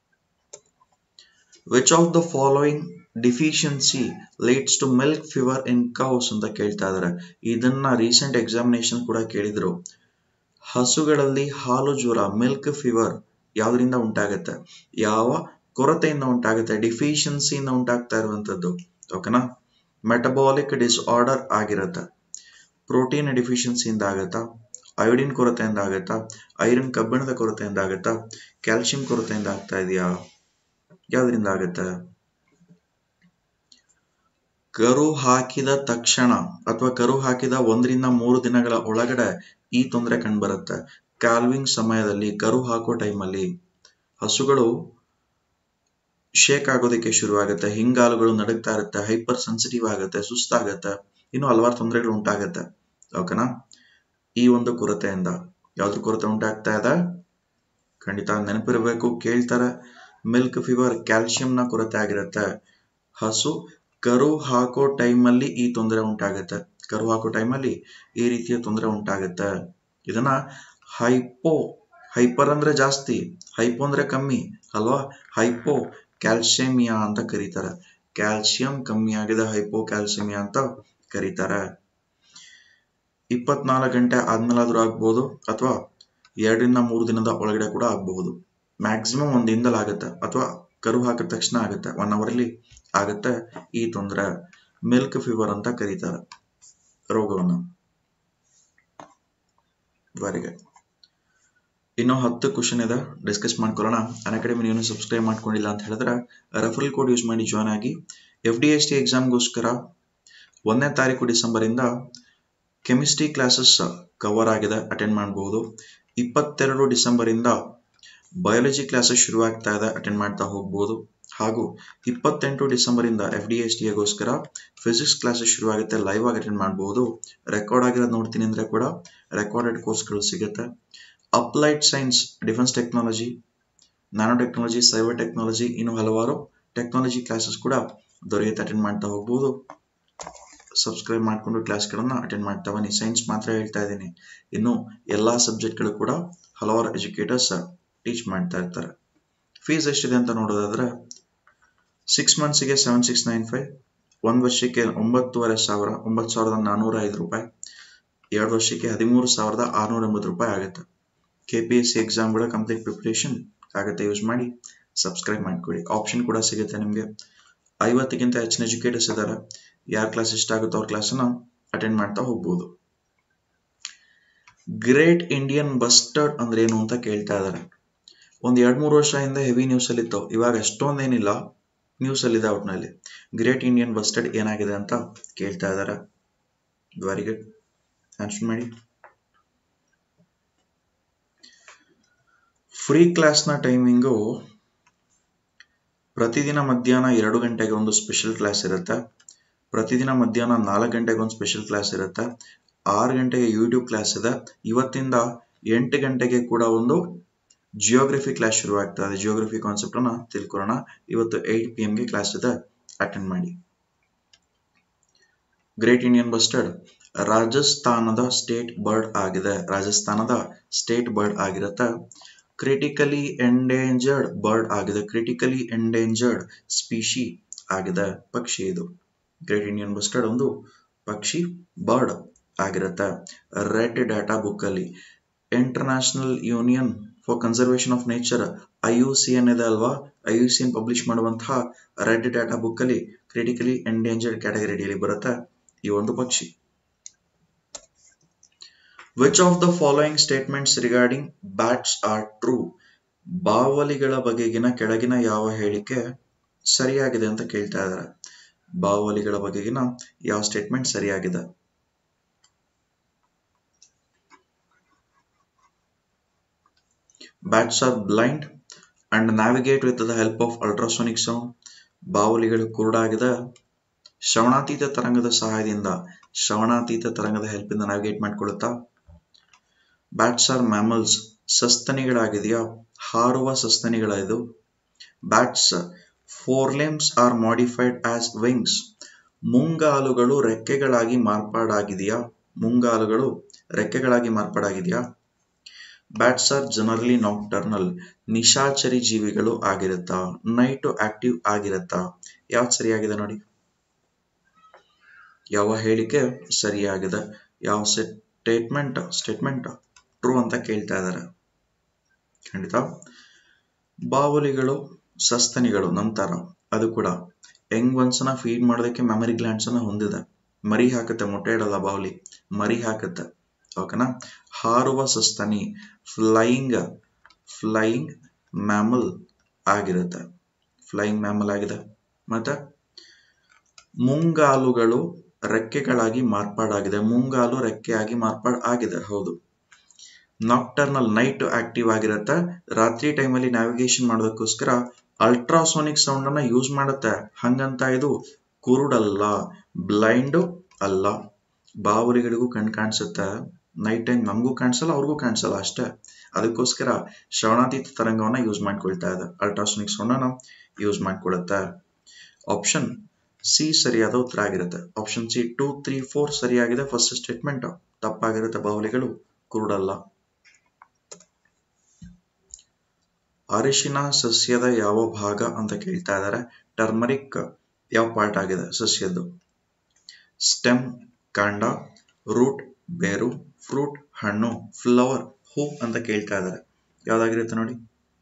which of the following deficiency leads to milk fever in cows ಅಂತ ಕೇಳ್ತಾ ಇದಾರೆ ಇದನ್ನ ರೀಸೆಂಟ್ ಎಕ್ಸಾಮಿನೇಷನ್ ಕೂಡ ಕೇಳಿದ್ರು ಹಸುಗಳಲ್ಲಿ ಹಾಲು ಜ್ವರ ಮಿಲ್ಕ್ ಫೀವರ್ ಯಾವ್ದ್ರಿಂದ ಉಂಟಾಗುತ್ತೆ ಯಾವ ಕೊರತೆಯಿಂದ ಉಂಟಾಗುತ್ತೆ ಡಿಫಿಷಿಯನ್ಸಿಯಿಂದ ಉಂಟಾಗ್ತಾ ಇರುವಂತದ್ದು ಓಕೆನಾ ಮೆಟಬಾಲಿಕ್ ಡಿಸ್ಆರ್ಡರ್ ಆಗಿರುತ್ತೆ ಪ್ರೋಟೀನ್ ಡಿಫಿಷಿಯನ್ಸಿಯಿಂದ ಆಗುತ್ತಾ ಅಯೋಡಿನ್ ಕೊರತೆಯಿಂದ ಆಗುತ್ತಾ ಐರನ್ ಕಬ್ಬಿಣದ ಕೊರತೆಯಿಂದ ಆಗುತ್ತಾ ಕ್ಯಾಲ್ಸಿಯಂ ಕೊರತೆಯಿಂದ ಆಗ್ತಾ ಇದೆಯಾ ಯಾವ್ದ್ರಿಂದ ಆಗುತ್ತೆ ಕರು ಹಾಕಿದ ತಕ್ಷಣ ಅಥವಾ ಕರು ಹಾಕಿದ ಒಂದರಿಂದ ಮೂರು ದಿನಗಳ ಒಳಗಡೆ ಈ ತೊಂದರೆ ಕಂಡುಬರುತ್ತೆ ಕ್ಯಾಲ್ವಿಂಗ್ ಸಮಯದಲ್ಲಿ ಕರು ಹಾಕೋ ಟೈಮಲ್ಲಿ ಹಸುಗಳು ಶೇಕ್ ಆಗೋದಕ್ಕೆ ಶುರು ಆಗುತ್ತೆ ಹಿಂಗಾಲುಗಳು ನಡುಗ್ತಾ ಇರುತ್ತೆ ಹೈಪರ್ ಸೆನ್ಸಿಟಿವ್ ಆಗುತ್ತೆ ಸುಸ್ತಾಗತ್ತೆ ಇನ್ನು ಹಲವಾರು ತೊಂದರೆಗಳು ಉಂಟಾಗತ್ತೆ ಓಕೆನಾ ಈ ಒಂದು ಕೊರತೆಯಿಂದ ಯಾವ್ದ್ರ ಕೊರತೆ ಉಂಟಾಗ್ತಾ ಇದೆ ಖಂಡಿತ ನೆನಪಿರಬೇಕು ಕೇಳ್ತಾರೆ ಮಿಲ್ಕ್ ಫೀವರ್ ಕ್ಯಾಲ್ಸಿಯಂನ ಕೊರತೆ ಆಗಿರುತ್ತೆ ಹಸು ಕರು ಹಾಕೋ ಟೈಮಲ್ಲಿ ಈ ತೊಂದರೆ ಉಂಟಾಗುತ್ತೆ ಕರು ಹಾಕೋ ಟೈಮಲ್ಲಿ ಈ ರೀತಿಯ ತೊಂದರೆ ಉಂಟಾಗುತ್ತೆ ಇದನ್ನ ಹೈಪೋ ಹೈಪರ್ ಅಂದ್ರೆ ಜಾಸ್ತಿ ಹೈಪೋ ಅಂದ್ರೆ ಕಮ್ಮಿ ಅಲ್ವಾ ಹೈಪೋ ಕ್ಯಾಲ್ಸಿಯಮಿಯಾ ಅಂತ ಕರೀತಾರೆ ಕ್ಯಾಲ್ಸಿಯಂ ಕಮ್ಮಿ ಆಗಿದೆ ಹೈಪೋ ಕ್ಯಾಲ್ಸಿಯಮಿಯಾ ಅಂತ ಕರೀತಾರೆ ಇಪ್ಪತ್ನಾಲ್ಕು ಗಂಟೆ ಆದ್ಮೇಲಾದ್ರೂ ಆಗ್ಬಹುದು ಅಥವಾ ಎರಡರಿಂದ ಮೂರು ದಿನದ ಒಳಗಡೆ ಕೂಡ ಆಗಬಹುದು ಮ್ಯಾಕ್ಸಿಮಮ್ ಒಂದು ದಿನದಲ್ಲಿ ಆಗುತ್ತೆ ಅಥವಾ ಕರು ಹಾಕಿದ ತಕ್ಷಣ ಆಗುತ್ತೆ ಒನ್ ಅವರಲ್ಲಿ ಆಗುತ್ತೆ ಈ ತೊಂದರೆ ಮಿಲ್ಕ್ ಫೀವರ್ ಅಂತ ಕರೀತಾರೆ ರೋಗವನ್ನು ವೆರಿ ಗುಡ್ ಇನ್ನು ಹತ್ತು ಕ್ವಶನ್ ಇದೆ ಡಿಸ್ಕಸ್ ಮಾಡ್ಕೊಳ್ಳೋಣ ಅಕಾಡೆಮಿ ನೀವು ಸಬ್ಸ್ಕ್ರೈಬ್ ಮಾಡ್ಕೊಂಡಿಲ್ಲ ಅಂತ ಹೇಳಿದ್ರೆ ರೆಫರಲ್ ಕೋಡ್ ಯೂಸ್ ಮಾಡಿ ಜಾಯ್ನ್ ಆಗಿ ಎಫ್ ಡಿ ಎಸ್ ಟಿ ಎಕ್ಸಾಮ್ಗೋಸ್ಕರ ಒಂದನೇ ತಾರೀಕು ಡಿಸೆಂಬರ್ ಇಂದ ಕೆಮಿಸ್ಟ್ರಿ ಕ್ಲಾಸಸ್ ಕವರ್ ಆಗಿದೆ ಅಟೆಂಡ್ ಮಾಡಬಹುದು ಇಪ್ಪತ್ತೆರಡು ಡಿಸೆಂಬರ್ ಇಂದ ಬಯಾಲಜಿ ಕ್ಲಾಸಸ್ ಶುರು ಆಗ್ತಾ ಇದೆ ಅಟೆಂಡ್ ಮಾಡ್ತಾ ಹೋಗ್ಬೋದು ಹಾಗೂ ಇಪ್ಪತ್ತೆಂಟು ಡಿಸೆಂಬರ್ ಇಂದ ಎಫ್ ಡಿ ಎಸ್ ಟಿಗೋಸ್ಕರ ಫಿಸಿಕ್ಸ್ ಕ್ಲಾಸಸ್ ಶುರು ಆಗುತ್ತೆ ಲೈವ್ ಆಗಿ ಅಟೆಂಡ್ ಮಾಡಬಹುದು ರೆಕಾರ್ಡ್ ಆಗಿರೋದು ನೋಡ್ತೀನಿ ಅಂದ್ರೆ ಕೂಡ ರೆಕಾರ್ಡೆಡ್ ಕೋರ್ಸ್ಗಳು ಸಿಗುತ್ತೆ applied science defence technology nano technology cyber technology ಇನ್ನು ಹಲವಾರು ಟೆಕ್ನಾಲಜಿ ಕ್ಲಾಸಸ್ ಕೂಡ ದೊರೆಯುತ್ತೆ ಅಟೆಂಡ್ ಮಾಡ್ತಾ ಹೋಗ್ಬೋದು ಸಬ್ಸ್ಕ್ರೈಬ್ ಮಾಡಿಕೊಂಡು ಕ್ಲಾಸ್ಗಳನ್ನು ಅಟೆಂಡ್ ಮಾಡ್ತಾ ಬನ್ನಿ ಸೈನ್ಸ್ ಮಾತ್ರ ಹೇಳ್ತಾ ಇದ್ದೀನಿ ಇನ್ನು ಎಲ್ಲಾ ಸಬ್ಜೆಕ್ಟ್ಗಳು ಕೂಡ ಹಲವಾರು ಎಜುಕೇಟರ್ಸ್ ಟೀಚ್ ಮಾಡ್ತಾ ಇರ್ತಾರೆ ಫೀಸ್ ಎಷ್ಟಿದೆ ಅಂತ ನೋಡೋದಾದ್ರೆ ಸಿಕ್ಸ್ ಮಂತ್ಸಿಗೆ ಸೆವೆನ್ ಸಿಕ್ಸ್ ನೈನ್ ಫೈವ್ ಒಂದು ವರ್ಷಕ್ಕೆ ಒಂಬತ್ತುವರೆ ಸಾವಿರ ಒಂಬತ್ತು ಸಾವಿರದ ನಾನ್ನೂರ ಐದು ರೂಪಾಯಿ ಎರಡು ವರ್ಷಕ್ಕೆ ಹದಿಮೂರು ಸಾವಿರದ ಆರುನೂರ ಎಂಬತ್ತು ರೂಪಾಯಿ ಆಗುತ್ತೆ ಕೆ ಪಿ ಎಸ್ ಸಿ ಎಕ್ಸಾಮ್ಗಳ ಕಂಪ್ಲೀಟ್ ಪ್ರಿಪ್ರೇಷನ್ ಆಗುತ್ತೆ ಯೂಸ್ ಮಾಡಿ ಸಬ್ಸ್ಕ್ರೈಬ್ ಮಾಡ್ಕೊಳ್ಳಿ ಆಪ್ಷನ್ ಕೂಡ ಸಿಗುತ್ತೆ ನಿಮಗೆ ಐವತ್ತಕ್ಕಿಂತ ಹೆಚ್ಚಿನ ಎಜುಕೇಟರ್ಸ್ ಇದ್ದಾರೆ ಯಾರ ಕ್ಲಾಸ್ ಇಷ್ಟ ಆಗುತ್ತೋ ಅವ್ರ ಕ್ಲಾಸನ್ನ ಅಟೆಂಡ್ ಮಾಡ್ತಾ ಹೋಗ್ಬೋದು ಗ್ರೇಟ್ ಇಂಡಿಯನ್ ಬಸ್ಟರ್ಡ್ ಅಂದ್ರೆ ಏನು ಅಂತ ಕೇಳ್ತಾ ಇದ್ದಾರೆ ಒಂದ್ ಎರಡ್ ಮೂರು ವರ್ಷ ಹಿಂದೆ ಹೆವಿ ನ್ಯೂಸ್ ಅಲ್ಲಿ ಇತ್ತು ಇವಾಗ ಅಷ್ಟೊಂದೇನಿಲ್ಲ ನ್ಯೂಸ್ ಅಲ್ಲಿ ಇದೆ ಔಟ್ನಲ್ಲಿ ಗ್ರೇಟ್ ಇಂಡಿಯನ್ ಬಸ್ಟರ್ಡ್ ಏನಾಗಿದೆ ಅಂತ ಕೇಳ್ತಾ ಇದ್ದಾರೆ ವೆರಿ ಗುಡ್ ಆನ್ಸರ್ ಮಾಡಿ ಫ್ರೀ ಕ್ಲಾಸ್ನ ಟೈಮಿಂಗು ಪ್ರತಿದಿನ ಮಧ್ಯಾಹ್ನ ಎರಡು ಗಂಟೆಗೆ ಒಂದು ಸ್ಪೆಷಲ್ ಕ್ಲಾಸ್ ಇರುತ್ತೆ ಪ್ರತಿದಿನ ಮಧ್ಯಾಹ್ನ ನಾಲ್ಕು ಗಂಟೆಗೆ ಒಂದು ಸ್ಪೆಷಲ್ ಕ್ಲಾಸ್ ಇರುತ್ತೆ ಆರು ಗಂಟೆಗೆ ಯೂಟ್ಯೂಬ್ ಕ್ಲಾಸ್ ಇದೆ ಇವತ್ತಿಂದ ಎಂಟು ಗಂಟೆಗೆ ಕೂಡ ಒಂದು ಜಿಯೋಗ್ರಫಿ ಕ್ಲಾಸ್ ಶುರು ಆಗ್ತಾ ಇದೆ ಜಿಯೋಗ್ರಫಿ ಕಾನ್ಸೆಪ್ಟ್ ಅನ್ನ ತಿಳ್ಕೊಳ್ಳೋಣ ಇವತ್ತು ಏಟ್ ಪಿ ಗೆ ಕ್ಲಾಸ್ ಇದೆ ಅಟೆಂಡ್ ಮಾಡಿ ಗ್ರೇಟ್ ಇಂಡಿಯನ್ ಬಸ್ಟರ್ಡ್ ರಾಜಸ್ಥಾನದ ಸ್ಟೇಟ್ ಬರ್ಡ್ ಆಗಿದೆ ರಾಜಸ್ಥಾನದ ಸ್ಟೇಟ್ ಬರ್ಡ್ ಆಗಿರುತ್ತೆ ಕ್ರಿಟಿಕಲಿ ಎಂಡೇಂಜರ್ಡ್ ಬರ್ಡ್ ಆಗಿದೆ ಕ್ರಿಟಿಕಲಿ ಎಂಡೇಂಜರ್ಡ್ ಸ್ಪೀಶಿ ಆಗಿದೆ ಪಕ್ಷಿ ಇದು ಗ್ರೇಟ್ ಇಂಡಿಯನ್ ಬಸ್ಟರ್ಡ್ ಒಂದು ಪಕ್ಷಿ ಬರ್ಡ್ ಆಗಿರುತ್ತೆ ರೆಡ್ ಡಾಟಾ ಬುಕ್ ಅಲ್ಲಿ International Union for Conservation of Nature I U C N ಇದೆ ಅಲ್ವಾ I U C N publish ಮಾಡುವಂತಹ ರೆಡ್ ಡಾಟಾ ಬುಕ್ ಅಲ್ಲಿ ಕ್ರಿಟಿಕಲಿ ಎಂಡೇಂಜರ್ಡ್ ಕ್ಯಾಟಗರಿಯಲ್ಲಿ ಬರುತ್ತೆ ಈ ಒಂದು ಪಕ್ಷಿ which of the following statements regarding bats are true ಬಾವಲಿಗಳ ಬಗೆಗಿನ ಕೆಳಗಿನ ಯಾವ ಹೇಳಿಕೆ ಸರಿಯಾಗಿದೆ ಅಂತ ಕೇಳ್ತಾ ಇದ್ದಾರೆ ಬಾವಲಿಗಳ ಬಗೆಗಿನ ಯಾವ ಸ್ಟೇಟ್ಮೆಂಟ್ ಸರಿಯಾಗಿದೆ bats are blind and navigate with the help of ultrasonic sound ಬಾವಲಿಗಳು ಕುರುಡಾಗಿದೆ ಶ್ರವಣಾತೀತ ತರಂಗದ ಸಹಾಯದಿಂದ ಶ್ರವಣಾತೀತ ತರಂಗದ ಹೆಲ್ಪ್ ಇಂದ ನ್ಯಾವಿಗೇಟ್ ಮಾಡ್ಕೊಳ್ಳುತ್ತಾ ಬ್ಯಾಟ್ಸ್ ಆರ್ ಮ್ಯಾಮಲ್ಸ್ ಸಸ್ತನಿಗಳಾಗಿದೆಯಾ ಹಾರುವ ಸಸ್ತನಿಗಳ ಇದು bats fore limbs are modified as wings ಮುಂಗಾಲುಗಳು ರೆಕ್ಕೆಗಳಾಗಿ ಮಾರ್ಪಾಡಾಗಿದೆಯಾ ಮುಂಗಾಲುಗಳು ರೆಕ್ಕೆಗಳಾಗಿ ಮಾರ್ಪಾಡಾಗಿದೆಯಾ ಬ್ಯಾಟ್ಸ್ ಆರ್ ಜನರಲಿ ನಾಕ್ಟರ್ನಲ್ ನಿಶಾಚರಿ ಜೀವಿಗಳು ಆಗಿರುತ್ತಾ ನೈಟ್ ಆಕ್ಟಿವ್ ಆಗಿರುತ್ತಾ ಯಾವ್ದು ಸರಿಯಾಗಿದೆ ನೋಡಿ ಯಾವ ಹೇಳಿಕೆ ಸರಿಯಾಗಿದೆ ಯಾವ ಸ್ಟೇಟ್ಮೆಂಟ್ ಸ್ಟೇಟ್ಮೆಂಟ್ ಟ್ರೂ ಅಂತ ಕೇಳ್ತಾ ಇದ್ದಾರೆ ಖಂಡಿತ ಬಾವಲಿಗಳು ಸಸ್ತನಿಗಳು ನಂತರ ಅದು ಕೂಡ ಯಂಗ್ ಒನ್ಸ್ನ ಫೀಡ್ ಮಾಡೋದಕ್ಕೆ ಮೆಮರಿ ಗ್ಲ್ಯಾಂಡ್ಸ್ ಅನ್ನ ಹೊಂದಿದೆ ಮರಿ ಹಾಕುತ್ತೆ ಮೊಟ್ಟೆ ಇಡಲ್ಲ ಬಾವಲಿ ಮರಿ ಹಾಕುತ್ತೆ ಓಕೆನಾ ಹಾರುವ ಸಸ್ತನಿ ಫ್ಲೈಯಿಂಗ್ ಫ್ಲೈಯಿಂಗ್ ಮ್ಯಾಮಲ್ ಆಗಿರುತ್ತೆ ಫ್ಲೈಯಿಂಗ್ ಮ್ಯಾಮಲ್ ಆಗಿದೆ ಮತ್ತೆ ಮುಂಗಾಲುಗಳು ರೆಕ್ಕೆಗಳಾಗಿ ಮಾರ್ಪಾಡಾಗಿದೆ ಮುಂಗಾಲು ರೆಕ್ಕೆಯಾಗಿ ಮಾರ್ಪಾಡ್ ಆಗಿದೆ ಹೌದು ನಾಕ್ಟರ್ನಲ್ ನೈಟ್ ಆಕ್ಟಿವ್ ಆಗಿರುತ್ತೆ ರಾತ್ರಿ ಟೈಮಲ್ಲಿ ನ್ಯಾವಿಗೇಷನ್ ಮಾಡೋದಕ್ಕೋಸ್ಕರ ಅಲ್ಟ್ರಾಸೋನಿಕ್ ಸೌಂಡ್ ಅನ್ನ ಯೂಸ್ ಮಾಡುತ್ತೆ ಹಂಗಂತ ಇದು ಕುರುಡಲ್ಲ ಬ್ಲೈಂಡ್ ಅಲ್ಲ ಬಾವಲಿಗಳಿಗೂ ಕಣ್ ಕಾಣಿಸುತ್ತೆ ನೈಟ್ ಟೈಮ್ ನಮಗೂ ಕಾಣಿಸಲ್ಲ ಅವ್ರಿಗೂ ಕಾಣಿಸಲ್ಲ ಅಷ್ಟೇ ಅದಕ್ಕೋಸ್ಕರ ಶ್ರವಣಾತೀತ ತರಂಗವನ್ನ ಯೂಸ್ ಮಾಡ್ಕೊಳ್ತಾ ಇದೆ ಅಲ್ಟ್ರಾಸೋನಿಕ್ ಸೌಂಡ್ ಅನ್ನ ಯೂಸ್ ಮಾಡ್ಕೊಳುತ್ತೆ ಆಪ್ಷನ್ ಸಿ ಸರಿಯಾದ ಉತ್ತರ ಆಗಿರುತ್ತೆ option C two three four ಸರಿಯಾಗಿದೆ ಫಸ್ಟ್ ಸ್ಟೇಟ್ಮೆಂಟ್ ತಪ್ಪಾಗಿರುತ್ತೆ ಬಾವಲಿಗಳು ಕುರುಡಲ್ಲ ಅರಿಶಿನ ಸಸ್ಯದ ಯಾವ ಭಾಗ ಅಂತ ಕೇಳ್ತಾ ಇದ್ದಾರೆ ಟರ್ಮರಿಕ್ ಯಾವ ಪಾರ್ಟ್ ಆಗಿದೆ ಸಸ್ಯದ್ದು ಸ್ಟೆಮ್ ಕಾಂಡ ರೂಟ್ ಬೇರು ಫ್ರೂಟ್ ಹಣ್ಣು ಫ್ಲವರ್ ಹೂ ಅಂತ ಕೇಳ್ತಾ ಇದ್ದಾರೆ ಯಾವ್ದಾಗಿರುತ್ತೆ ನೋಡಿ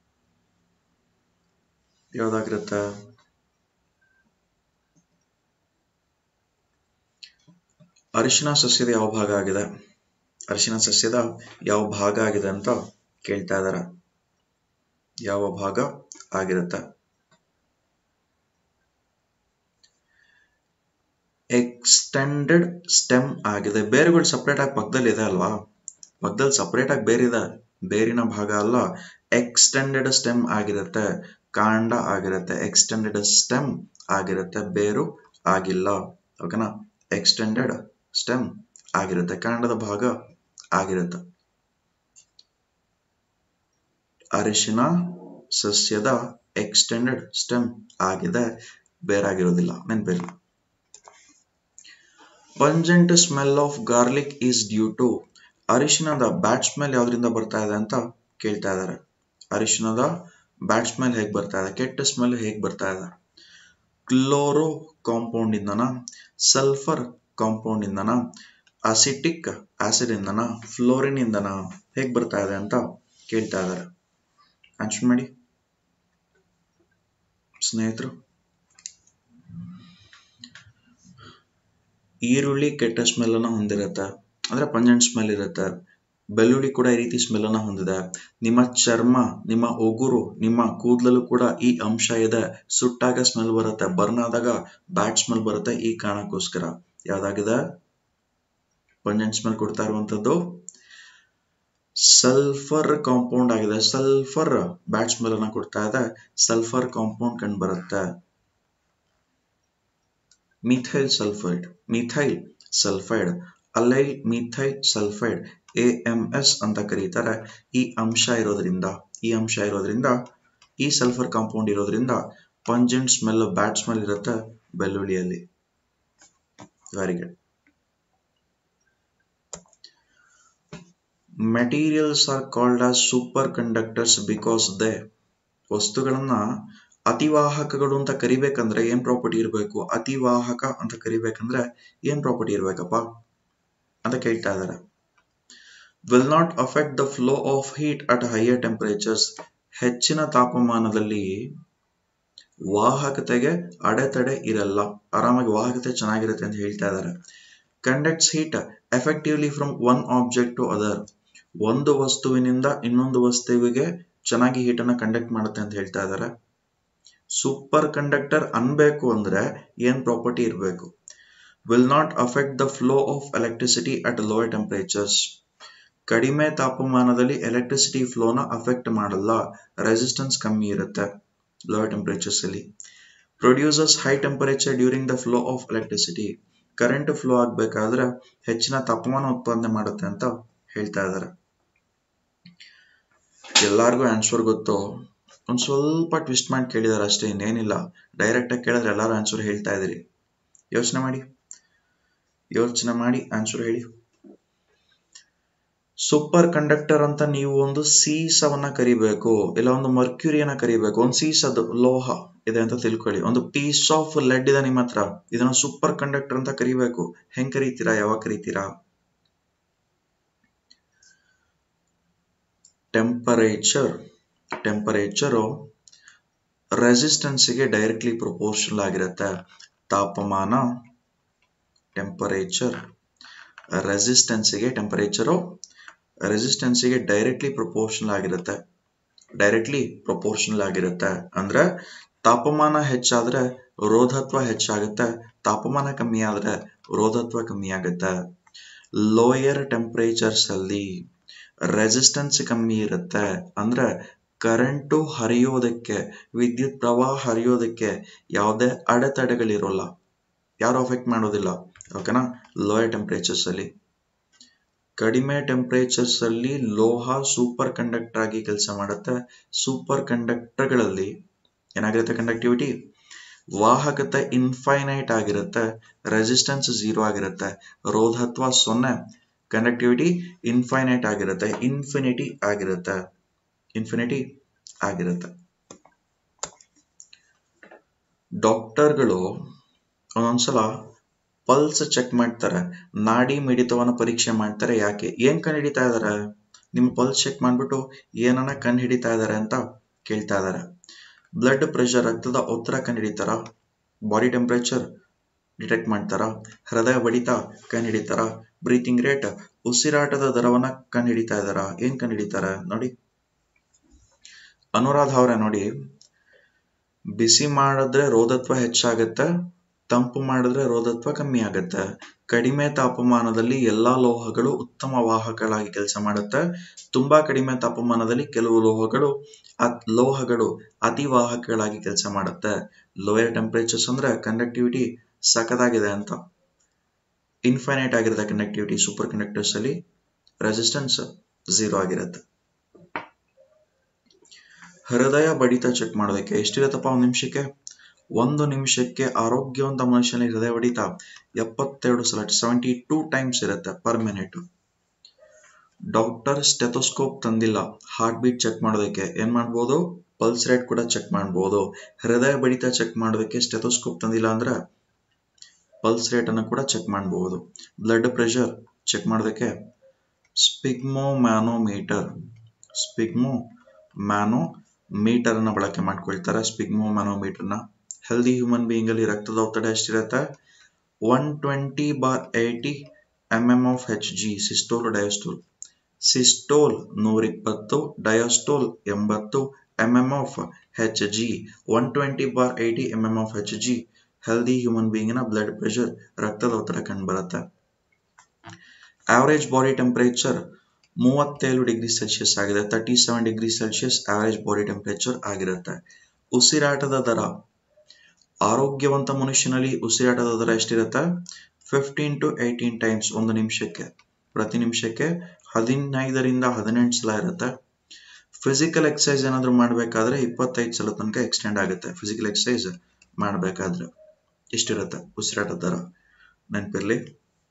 ಯಾವ್ದಾಗಿರುತ್ತೆ ಅರಿಶಿನ ಸಸ್ಯದ ಯಾವ ಭಾಗ ಆಗಿದೆ ಅರಿಶಿನ ಸಸ್ಯದ ಯಾವ ಭಾಗ ಆಗಿದೆ ಅಂತ ಕೇಳ್ತಾ ಇದಾರೆ ಯಾವ ಭಾಗ ಆಗಿರುತ್ತೆ ಎಕ್ಸ್ಟೆಂಡೆಡ್ ಸ್ಟೆಮ್ ಆಗಿದೆ ಬೇರುಗಳು ಸಪ್ರೇಟ್ ಆಗಿ ಪಕ್ಕದಲ್ಲಿ ಇದೆ ಅಲ್ವಾ ಪಕ್ಕದಲ್ಲಿ ಸಪ್ರೇಟ್ ಆಗಿ ಬೇರಿದೆ ಬೇರಿನ ಭಾಗ ಅಲ್ಲ ಎಕ್ಸ್ಟೆಂಡೆಡ್ ಸ್ಟೆಮ್ ಆಗಿರುತ್ತೆ ಕಾಂಡ ಆಗಿರುತ್ತೆ ಎಕ್ಸ್ಟೆಂಡೆಡ್ ಸ್ಟೆಮ್ ಆಗಿರುತ್ತೆ ಬೇರು ಆಗಿಲ್ಲ ಓಕೆನಾ ಎಕ್ಸ್ಟೆಂಡೆಡ್ ಸ್ಟೆಮ್ ಆಗಿರುತ್ತೆ ಕಾಂಡದ ಭಾಗ ಆಗಿರುತ್ತೆ ಅರಿಶಿನ ಸಸ್ಯದ ಎಕ್ಸ್ಟೆಂಡೆಡ್ ಸ್ಟೆಮ್ ಆಗಿದೆ ಬೇರಾಗಿರೋದಿಲ್ಲ ನೆನಪಿರಲಿ pungent smell of garlic is due to ಅರಿಶಿನದ ಬ್ಯಾಟ್ ಸ್ಮೆಲ್ ಯಾವ್ದ್ರಿಂದ ಬರ್ತಾ ಇದೆ ಅಂತ ಕೇಳ್ತಾ ಇದ್ದಾರೆ ಅರಿಶಿನದ ಬ್ಯಾಟ್ ಸ್ಮೆಲ್ ಹೇಗ್ ಬರ್ತಾ ಇದೆ ಕೆಟ್ಟ ಸ್ಮೆಲ್ ಹೇಗ್ ಬರ್ತಾ ಇದೆ ಕ್ಲೋರೋ ಕಾಂಪೌಂಡ್ ಇಂದನ ಸಲ್ಫರ್ ಕಾಂಪೌಂಡ್ ಇಂದನ ಅಸಿಟಿಕ್ ಆಸಿಡ್ ಇಂದನ ಫ್ಲೋರಿನ್ ಇಂದನ ಹೇಗ್ ಬರ್ತಾ ಇದೆ ಅಂತ ಕೇಳ್ತಾ ಇದ್ದಾರೆ ಆನ್ಸರ್ ಮಾಡಿ ಸ್ನೇಹಿತರು ಈರುಳ್ಳಿ ಕೆಟ್ಟ ಸ್ಮೆಲ್ ಅನ್ನ ಹೊಂದಿರುತ್ತೆ ಅಂದ್ರೆ ಪಂಜೆಂಟ್ ಸ್ಮೆಲ್ ಇರುತ್ತೆ ಬೆಳ್ಳುಳ್ಳಿ ಕೂಡ ಈ ರೀತಿ ಸ್ಮೆಲ್ ಅನ್ನ ಹೊಂದಿದೆ ನಿಮ್ಮ ಚರ್ಮ ನಿಮ್ಮ ಉಗುರು ನಿಮ್ಮ ಕೂದಲಲ್ಲೂ ಕೂಡ ಈ ಅಂಶ ಇದೆ ಸುಟ್ಟಾಗ ಸ್ಮೆಲ್ ಬರುತ್ತೆ ಬರ್ನ್ ಆದಾಗ ಬ್ಯಾಡ್ ಸ್ಮೆಲ್ ಬರುತ್ತೆ ಈ ಕಾರಣಕ್ಕೋಸ್ಕರ ಯಾವ್ದಾಗಿದೆ ಪಂಜೆಂಟ್ ಸ್ಮೆಲ್ ಕೊಡ್ತಾ ಇರುವಂತದ್ದು ಸಲ್ಫರ್ ಕಾಂಪೌಂಡ್ ಆಗಿದೆ ಸಲ್ಫರ್ ಬ್ಯಾಡ್ ಸ್ಮೆಲ್ ಅನ್ನ ಕೊಡ್ತಾ ಇದೆ ಸಲ್ಫರ್ ಕಾಂಪೌಂಡ್ ಕಂಡು ಬರುತ್ತೆ methyl sulphide methyl sulphide allyl methyl sulphide A M S ಅಂತ ಕರೀತಾರೆ ಈ ಅಂಶ ಇರೋದ್ರಿಂದ ಈ ಅಂಶ ಇರೋದ್ರಿಂದ ಈ ಸಲ್ಫರ್ ಕಾಂಪೌಂಡ್ ಇರೋದ್ರಿಂದ ಪಂಜೆಂಟ್ ಸ್ಮೆಲ್ ಬ್ಯಾಡ್ ಸ್ಮೆಲ್ ಇರುತ್ತೆ ಬೆಳ್ಳುಳ್ಳಿಯಲ್ಲಿ very good materials are called as super conductors because they ವಸ್ತುಗಳನ್ನ ಅತಿವಾಹಕಗಳು ಅಂತ ಕರಿಬೇಕಂದ್ರೆ ಏನ್ ಪ್ರಾಪರ್ಟಿ ಇರಬೇಕು ಅತಿವಾಹಕ ಅಂತ ಕರಿಬೇಕಂದ್ರೆ ಏನ್ ಪ್ರಾಪರ್ಟಿ ಇರ್ಬೇಕಪ್ಪ ಅಂತ ಕೇಳ್ತಾ ಇದಾರೆ will not affect the flow of heat at higher temperatures ಹೆಚ್ಚಿನ ತಾಪಮಾನದಲ್ಲಿ ವಾಹಕತೆಗೆ ಅಡೆತಡೆ ಇರಲ್ಲ ಆರಾಮಾಗಿ ವಾಹಕತೆ ಚೆನ್ನಾಗಿರುತ್ತೆ ಅಂತ ಹೇಳ್ತಾ ಇದ್ದಾರೆ conducts heat effectively from one object to other ಒಂದು ವಸ್ತುವಿನಿಂದ ಇನ್ನೊಂದು ವಸ್ತುವಿಗೆ ಚೆನ್ನಾಗಿ ಹೀಟ್ ಅನ್ನ ಕಂಡಕ್ಟ್ ಮಾಡುತ್ತೆ ಅಂತ ಹೇಳ್ತಾ ಇದ್ದಾರೆ ಸೂಪರ್ ಕಂಡಕ್ಟರ್ ಅನ್ಬೇಕು ಅಂದ್ರೆ ಏನ್ ಪ್ರಾಪರ್ಟಿ ಇರಬೇಕು will not affect the flow of electricity at lower temperatures ಕಡಿಮೆ ತಾಪಮಾನದಲ್ಲಿ ಎಲೆಕ್ಟ್ರಿಸಿಟಿ ಫ್ಲೋನ ಅಫೆಕ್ಟ್ ಮಾಡಲ್ಲ ರೆಸಿಸ್ಟೆನ್ಸ್ ಕಮ್ಮಿ ಇರುತ್ತೆ ಲೋಯರ್ ಟೆಂಪರೇಚರ್ಸ್ ಅಲ್ಲಿ producers high temperature during the flow of electricity current flow ಆಗ್ಬೇಕಾದ್ರೆ ಹೆಚ್ಚಿನ ತಾಪಮಾನ ಉತ್ಪಾದನೆ ಮಾಡುತ್ತೆ ಅಂತ ಹೇಳ್ತಾ ಇದ್ದಾರೆ ಎಲ್ಲಾರ್ಗು ಆನ್ಸರ್ ಗೊತ್ತು ಒಂದ್ ಸ್ವಲ್ಪ ಟ್ವಿಸ್ಟ್ ಮಾಡಿ ಕೇಳಿದಾರೆ ಅಷ್ಟೇ ಇನ್ನೇನಿಲ್ಲ ಡೈರೆಕ್ಟ್ ಆಗಿ ಕೇಳಿದ್ರೆ ಎಲ್ಲಾರು ಆನ್ಸರ್ ಹೇಳ್ತಾ ಇದ್ರಿ ಯೋಚನೆ ಮಾಡಿ ಯೋಚನೆ ಮಾಡಿ ಆನ್ಸರ್ ಹೇಳಿ ಸೂಪರ್ ಕಂಡಕ್ಟರ್ ಅಂತ ನೀವು ಒಂದು ಸೀಸವನ್ನ ಕರಿಬೇಕು ಇಲ್ಲ ಒಂದು ಮರ್ಕ್ಯೂರಿಯನ್ನ ಕರಿಬೇಕು ಒಂದು ಸೀಸದ ಲೋಹ ಇದೆ ಅಂತ ತಿಳ್ಕೊಳ್ಳಿ ಒಂದು ಪೀಸ್ ಆಫ್ ಲೆಡ್ ಇದೆ ನಿಮ್ಮ ಹತ್ರ ಇದನ್ನ ಸೂಪರ್ ಕಂಡಕ್ಟರ್ ಅಂತ ಕರಿಬೇಕು ಹೆಂಗ್ ಕರೀತೀರಾ ಯಾವಾಗ ಕರೀತೀರಾ ಟೆಂಪರೇಚರ್ ಟೆಂಪರೇಚರು ರೆಸಿಸ್ಟೆನ್ಸ್ಗೆ ಡೈರೆಕ್ಟ್ಲಿ ಪ್ರಪೋರ್ಷನಲ್ ಆಗಿರುತ್ತೆ ತಾಪಮಾನ ಟೆಂಪರೇಚರ್ ರೆಸಿಸ್ಟೆನ್ಸ್ಗೆ ಟೆಂಪರೇಚರು ರೆಸಿಸ್ಟೆನ್ಸ್ಗೆ ಡೈರೆಕ್ಟ್ಲಿ ಪ್ರಪೋರ್ಷನಲ್ ಆಗಿರುತ್ತೆ ಡೈರೆಕ್ಟ್ಲಿ ಪ್ರಪೋರ್ಷನಲ್ ಆಗಿರುತ್ತೆ ಅಂದ್ರೆ ತಾಪಮಾನ ಹೆಚ್ಚಾದ್ರೆ ರೋಧತ್ವ ಹೆಚ್ಚಾಗುತ್ತೆ ತಾಪಮಾನ ಕಮ್ಮಿ ಆದ್ರೆ ರೋಧತ್ವ ಕಮ್ಮಿ ಆಗುತ್ತೆ ಲೋಯರ್ ಟೆಂಪರೇಚರ್ಸ್ ಅಲ್ಲಿ ರೆಸಿಸ್ಟೆನ್ಸ್ ಕಮ್ಮಿ ಇರುತ್ತೆ ಅಂದ್ರೆ ಕರೆಂಟು ಹರಿಯೋದಕ್ಕೆ ವಿದ್ಯುತ್ ಪ್ರವಾಹ ಹರಿಯೋದಕ್ಕೆ ಯಾವುದೇ ಅಡೆತಡೆಗಳಿರೋಲ್ಲ ಯಾರು ಅಫೆಕ್ಟ್ ಮಾಡೋದಿಲ್ಲ ಓಕೆನಾ ಲೋಯರ್ ಟೆಂಪರೇಚರ್ಸ್ ಅಲ್ಲಿ ಕಡಿಮೆ ಟೆಂಪರೇಚರ್ಸ್ ಅಲ್ಲಿ ಲೋಹ ಸೂಪರ್ ಕಂಡಕ್ಟರ್ ಆಗಿ ಕೆಲಸ ಮಾಡುತ್ತೆ ಸೂಪರ್ ಕಂಡಕ್ಟರ್ಗಳಲ್ಲಿ ಏನಾಗಿರುತ್ತೆ ಕಂಡಕ್ಟಿವಿಟಿ ವಾಹಕತೆ ಇನ್ಫೈನೈಟ್ ಆಗಿರುತ್ತೆ ರೆಸಿಸ್ಟೆನ್ಸ್ ಝೀರೋ ಆಗಿರುತ್ತೆ ರೋಧತ್ವ ಸೊನ್ನೆ ಕಂಡಕ್ಟಿವಿಟಿ ಇನ್ಫೈನೈಟ್ ಆಗಿರುತ್ತೆ ಇನ್ಫಿನಿಟಿ ಆಗಿರುತ್ತೆ ಇನ್ಫಿನಿಟಿ ಆಗಿರುತ್ತೆ ಡಾಕ್ಟರ್ಗಳು ಒಂದೊಂದ್ಸಲ ಪಲ್ಸ್ ಚೆಕ್ ಮಾಡ್ತಾರೆ ನಾಡಿ ಮಿಡಿತವನ್ನ ಪರೀಕ್ಷೆ ಮಾಡ್ತಾರೆ ಯಾಕೆ ಏನ್ ಕಂಡು ಹಿಡಿತಾ ಇದಾರೆ ನಿಮ್ಮ ಪಲ್ಸ್ ಚೆಕ್ ಮಾಡ್ಬಿಟ್ಟು ಏನನ್ನ ಕಂಡು ಹಿಡಿತಾ ಇದಾರೆ ಅಂತ ಕೇಳ್ತಾ ಇದಾರೆ ಬ್ಲಡ್ ಪ್ರೆಷರ್ ರಕ್ತದ ಒತ್ತಡ ಕಂಡು ಹಿಡಿತಾರ ಬಾಡಿ ಟೆಂಪರೇಚರ್ ಡಿಟೆಕ್ಟ್ ಮಾಡ್ತಾರ ಹೃದಯ ಬಡಿತ ಕಂಡು ಹಿಡಿತಾರ ಬ್ರೀತಿಂಗ್ ರೇಟ್ ಉಸಿರಾಟದ ದರವನ್ನ ಕಂಡು ಹಿಡಿತಾ ಇದಾರ ಏನ್ ಕಂಡು ಹಿಡಿತಾರ ನೋಡಿ ಅನುರಾಧ ಅವರೇ ನೋಡಿ ಬಿಸಿ ಮಾಡಿದ್ರೆ ರೋಧತ್ವ ಹೆಚ್ಚಾಗತ್ತೆ ತಂಪು ಮಾಡಿದ್ರೆ ರೋಧತ್ವ ಕಮ್ಮಿ ಆಗುತ್ತೆ ಕಡಿಮೆ ತಾಪಮಾನದಲ್ಲಿ ಎಲ್ಲಾ ಲೋಹಗಳು ಉತ್ತಮ ವಾಹಕಗಳಾಗಿ ಕೆಲಸ ಮಾಡುತ್ತೆ ತುಂಬಾ ಕಡಿಮೆ ತಾಪಮಾನದಲ್ಲಿ ಕೆಲವು ಲೋಹಗಳು ಲೋಹಗಳು ಅತಿ ವಾಹಕಗಳಾಗಿ ಕೆಲಸ ಮಾಡುತ್ತೆ ಲೋಯರ್ ಟೆಂಪರೇಚರ್ಸ್ ಅಂದ್ರೆ ಕಂಡಕ್ಟಿವಿಟಿ ಸಖತ್ತಾಗಿದೆ ಅಂತ ಇನ್ಫೈನೈಟ್ ಆಗಿರುತ್ತೆ ಕಂಡಕ್ಟಿವಿಟಿ ಸೂಪರ್ ಕಂಡಕ್ಟರ್ಸ್ ಅಲ್ಲಿ ರೆಸಿಸ್ಟೆನ್ಸ್ ಝೀರೋ ಆಗಿರುತ್ತೆ ಹೃದಯ ಬಡಿತ ಚೆಕ್ ಮಾಡೋದಕ್ಕೆ ಎಷ್ಟಿರುತ್ತಪ್ಪ ಒಂದು ನಿಮಿಷಕ್ಕೆ ಒಂದು ನಿಮಿಷಕ್ಕೆ ಆರೋಗ್ಯವಂತ ಮನುಷ್ಯನಿಗೆ ಹೃದಯ ಬಡಿತ ಎಪ್ಪತ್ತೆರಡು ಸಲ ಸೆವೆಂಟಿ ಟೂ ಟೈಮ್ಸ್ ಇರುತ್ತೆ ಪರ್ ಮಿನಿಟ್ ಡಾಕ್ಟರ್ ಸ್ಟೆಥೋಸ್ಕೋಪ್ ತಂದಿಲ್ಲ ಹಾರ್ಟ್ ಬೀಟ್ ಚೆಕ್ ಮಾಡೋದಕ್ಕೆ ಏನ್ ಮಾಡ್ಬೋದು ಪಲ್ಸ್ ರೇಟ್ ಕೂಡ ಚೆಕ್ ಮಾಡ್ಬೋದು ಹೃದಯ ಬಡಿತ ಚೆಕ್ ಮಾಡೋದಕ್ಕೆ ಸ್ಟೆಥೋಸ್ಕೋಪ್ ತಂದಿಲ್ಲ ಅಂದ್ರೆ ಪಲ್ಸ್ ರೇಟ್ ಅನ್ನು ಕೂಡ ಚೆಕ್ ಮಾಡಬಹುದು ಬ್ಲಡ್ ಪ್ರೆಷರ್ ಚೆಕ್ ಮಾಡೋದಕ್ಕೆ ಸ್ಪಿಗ್ಮೋ ಮ್ಯಾನೋಮೀಟರ್ ಸ್ಪಿಗ್ಮೋ ಮ್ಯಾನೋ ಮೀಟರ್ ಅನ್ನ ಬಳಕೆ ಮಾಡ್ಕೊಳ್ತಾರೆ ಸ್ಪಿಗ್ಮೋ ಮ್ಯಾನೋಮೀಟರ್ನ ಹೆಲ್ದಿ ಹ್ಯೂಮನ್ ಬೀಯಿಂಗ್ ಅಲ್ಲಿ ರಕ್ತದ ಒತ್ತಡ ಎಷ್ಟಿರುತ್ತೆ one twenty bar eighty M M of H G systole diastole systole ನೂರಿಪ್ಪತ್ತು ಡಯಾಸ್ಟೋಲ್ ಎಂಬತ್ತು M M of H G one twenty bar eighty M M of H G healthy human ಬೀಯಿಂಗ್ನ blood pressure ರಕ್ತದ ಒತ್ತಡ ಕಂಡುಬರುತ್ತೆ average body temperature ಮೂವತ್ತೇಳು degree Celsius ಆಗಿದೆ thirty seven degree Celsius average body temperature ಆಗಿರುತ್ತೆ ಉಸಿರಾಟದ ದರ ಆರೋಗ್ಯವಂತ ಮನುಷ್ಯನಲ್ಲಿ ಉಸಿರಾಟದ ದರ ಎಷ್ಟಿರುತ್ತೆ ಫಿಫ್ಟೀನ್ ಟು ಏಯ್ಟೀನ್ ಟೈಮ್ಸ್ ಒಂದು ನಿಮಿಷಕ್ಕೆ ಪ್ರತಿ ನಿಮಿಷಕ್ಕೆ ಹದಿನೈದರಿಂದ ಹದಿನೆಂಟು ಸಲ ಇರುತ್ತೆ ಫಿಸಿಕಲ್ ಎಕ್ಸಸೈಸ್ ಏನಾದರೂ ಮಾಡಬೇಕಾದ್ರೆ ಇಪ್ಪತ್ತೈದು ಸಲ ತನಕ ಎಕ್ಸ್ಟೆಂಡ್ ಆಗುತ್ತೆ ಫಿಸಿಕಲ್ ಎಕ್ಸಸೈಸ್ ಮಾಡಬೇಕಾದ್ರೆ ಇಷ್ಟಿರುತ್ತೆ ಉಸಿರಾಟದ ದರ ನೆನಪಿರ್ಲಿ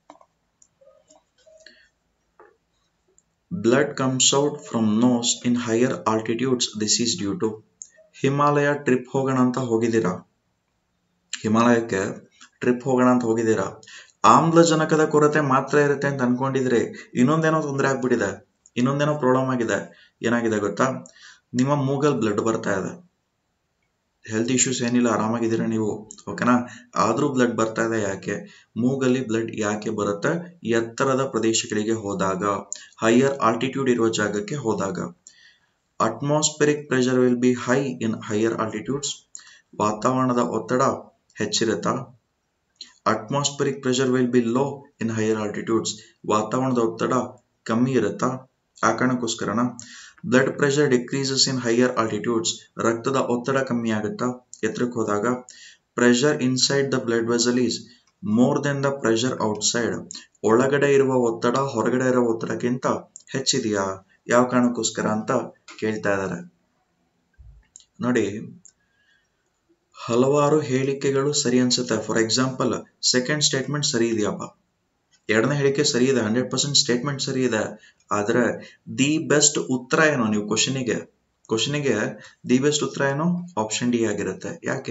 blood comes out from nose in higher altitudes this is due to Himalaya trip ಹೋಗೋಣ ಅಂತ ಹೋಗಿದ್ದೀರಾ ಹಿಮಾಲಯಕ್ಕೆ ಟ್ರಿಪ್ ಹೋಗೋಣ ಅಂತ ಹೋಗಿದ್ದೀರಾ ಆಮ್ಲಜನಕದ ಕೊರತೆ ಮಾತ್ರ ಇರುತ್ತೆ ಅಂತ ಅನ್ಕೊಂಡಿದ್ರೆ ಇನ್ನೊಂದೇನೋ ತೊಂದರೆ ಆಗ್ಬಿಟ್ಟಿದೆ ಇನ್ನೊಂದೇನೋ ಪ್ರಾಬ್ಲಮ್ ಆಗಿದೆ ಏನಾಗಿದೆ ಗೊತ್ತಾ ನಿಮ್ಮ ಮೂಗಲ್ ಬ್ಲಡ್ ಬರ್ತಾ ಇದೆ ಹೆಲ್ತ್ ಇಶ್ಯೂಸ್ ಏನಿಲ್ಲ ಆರಾಮಾಗಿದ್ದೀರಾ ನೀವು ಓಕೆನಾ ಆದ್ರೂ ಬ್ಲಡ್ ಬರ್ತಾ ಇದೆ ಯಾಕೆ ಮೂಗಲ್ಲಿ ಬ್ಲಡ್ ಯಾಕೆ ಬರುತ್ತೆ ಎತ್ತರದ ಪ್ರದೇಶಗಳಿಗೆ ಹೋದಾಗ ಹೈಯರ್ ಆಲ್ಟಿಟ್ಯೂಡ್ ಇರುವ ಜಾಗಕ್ಕೆ ಹೋದಾಗ atmospheric pressure will be high in higher altitudes ವಾತಾವರಣದ ಒತ್ತಡ ಹೆಚ್ಚಿರುತ್ತಾ atmospheric pressure will be low in higher altitudes ವಾತಾವರಣದ ಒತ್ತಡ ಕಮ್ಮಿ ಇರುತ್ತಾ ಆ ಕಾರಣಕ್ಕೋಸ್ಕರನ blood pressure decreases in higher altitudes ರಕ್ತದ ಒತ್ತಡ ಕಮ್ಮಿ ಆಗುತ್ತಾ ಎತ್ತರಕ್ಕೆ ಹೋದಾಗ pressure inside the blood vessel is more than the pressure outside ಒಳಗಡೆ ಇರುವ ಒತ್ತಡ ಹೊರಗಡೆ ಇರುವ ಒತ್ತಡಕ್ಕಿಂತ ಹೆಚ್ಚಿದೆಯಾ ಯಾವ ಕಾರಣಕ್ಕೋಸ್ಕರ ಅಂತ ಕೇಳ್ತಾ ಇದ್ದಾರೆ ನೋಡಿ ಹಲವಾರು ಹೇಳಿಕೆಗಳು ಸರಿ ಅನ್ಸುತ್ತೆ ಫಾರ್ ಎಕ್ಸಾಂಪಲ್ ಸೆಕೆಂಡ್ ಸ್ಟೇಟ್ಮೆಂಟ್ ಸರಿ ಇದೆಯಪ್ಪ ಎರಡನೇ ಹೇಳಿಕೆ ಸರಿ ಇದೆ ಹಂಡ್ರೆಡ್ ಪರ್ಸೆಂಟ್ ಸ್ಟೇಟ್ಮೆಂಟ್ ಸರಿ ಇದೆ ಆದ್ರೆ ದಿ ಬೆಸ್ಟ್ ಉತ್ತರ ಏನು ನೀವು ಕ್ವಶನಿಗೆ ಕ್ವಶನಿಗೆ ದಿ ಬೆಸ್ಟ್ ಉತ್ತರ ಏನು ಆಪ್ಷನ್ ಡಿ ಆಗಿರುತ್ತೆ ಯಾಕೆ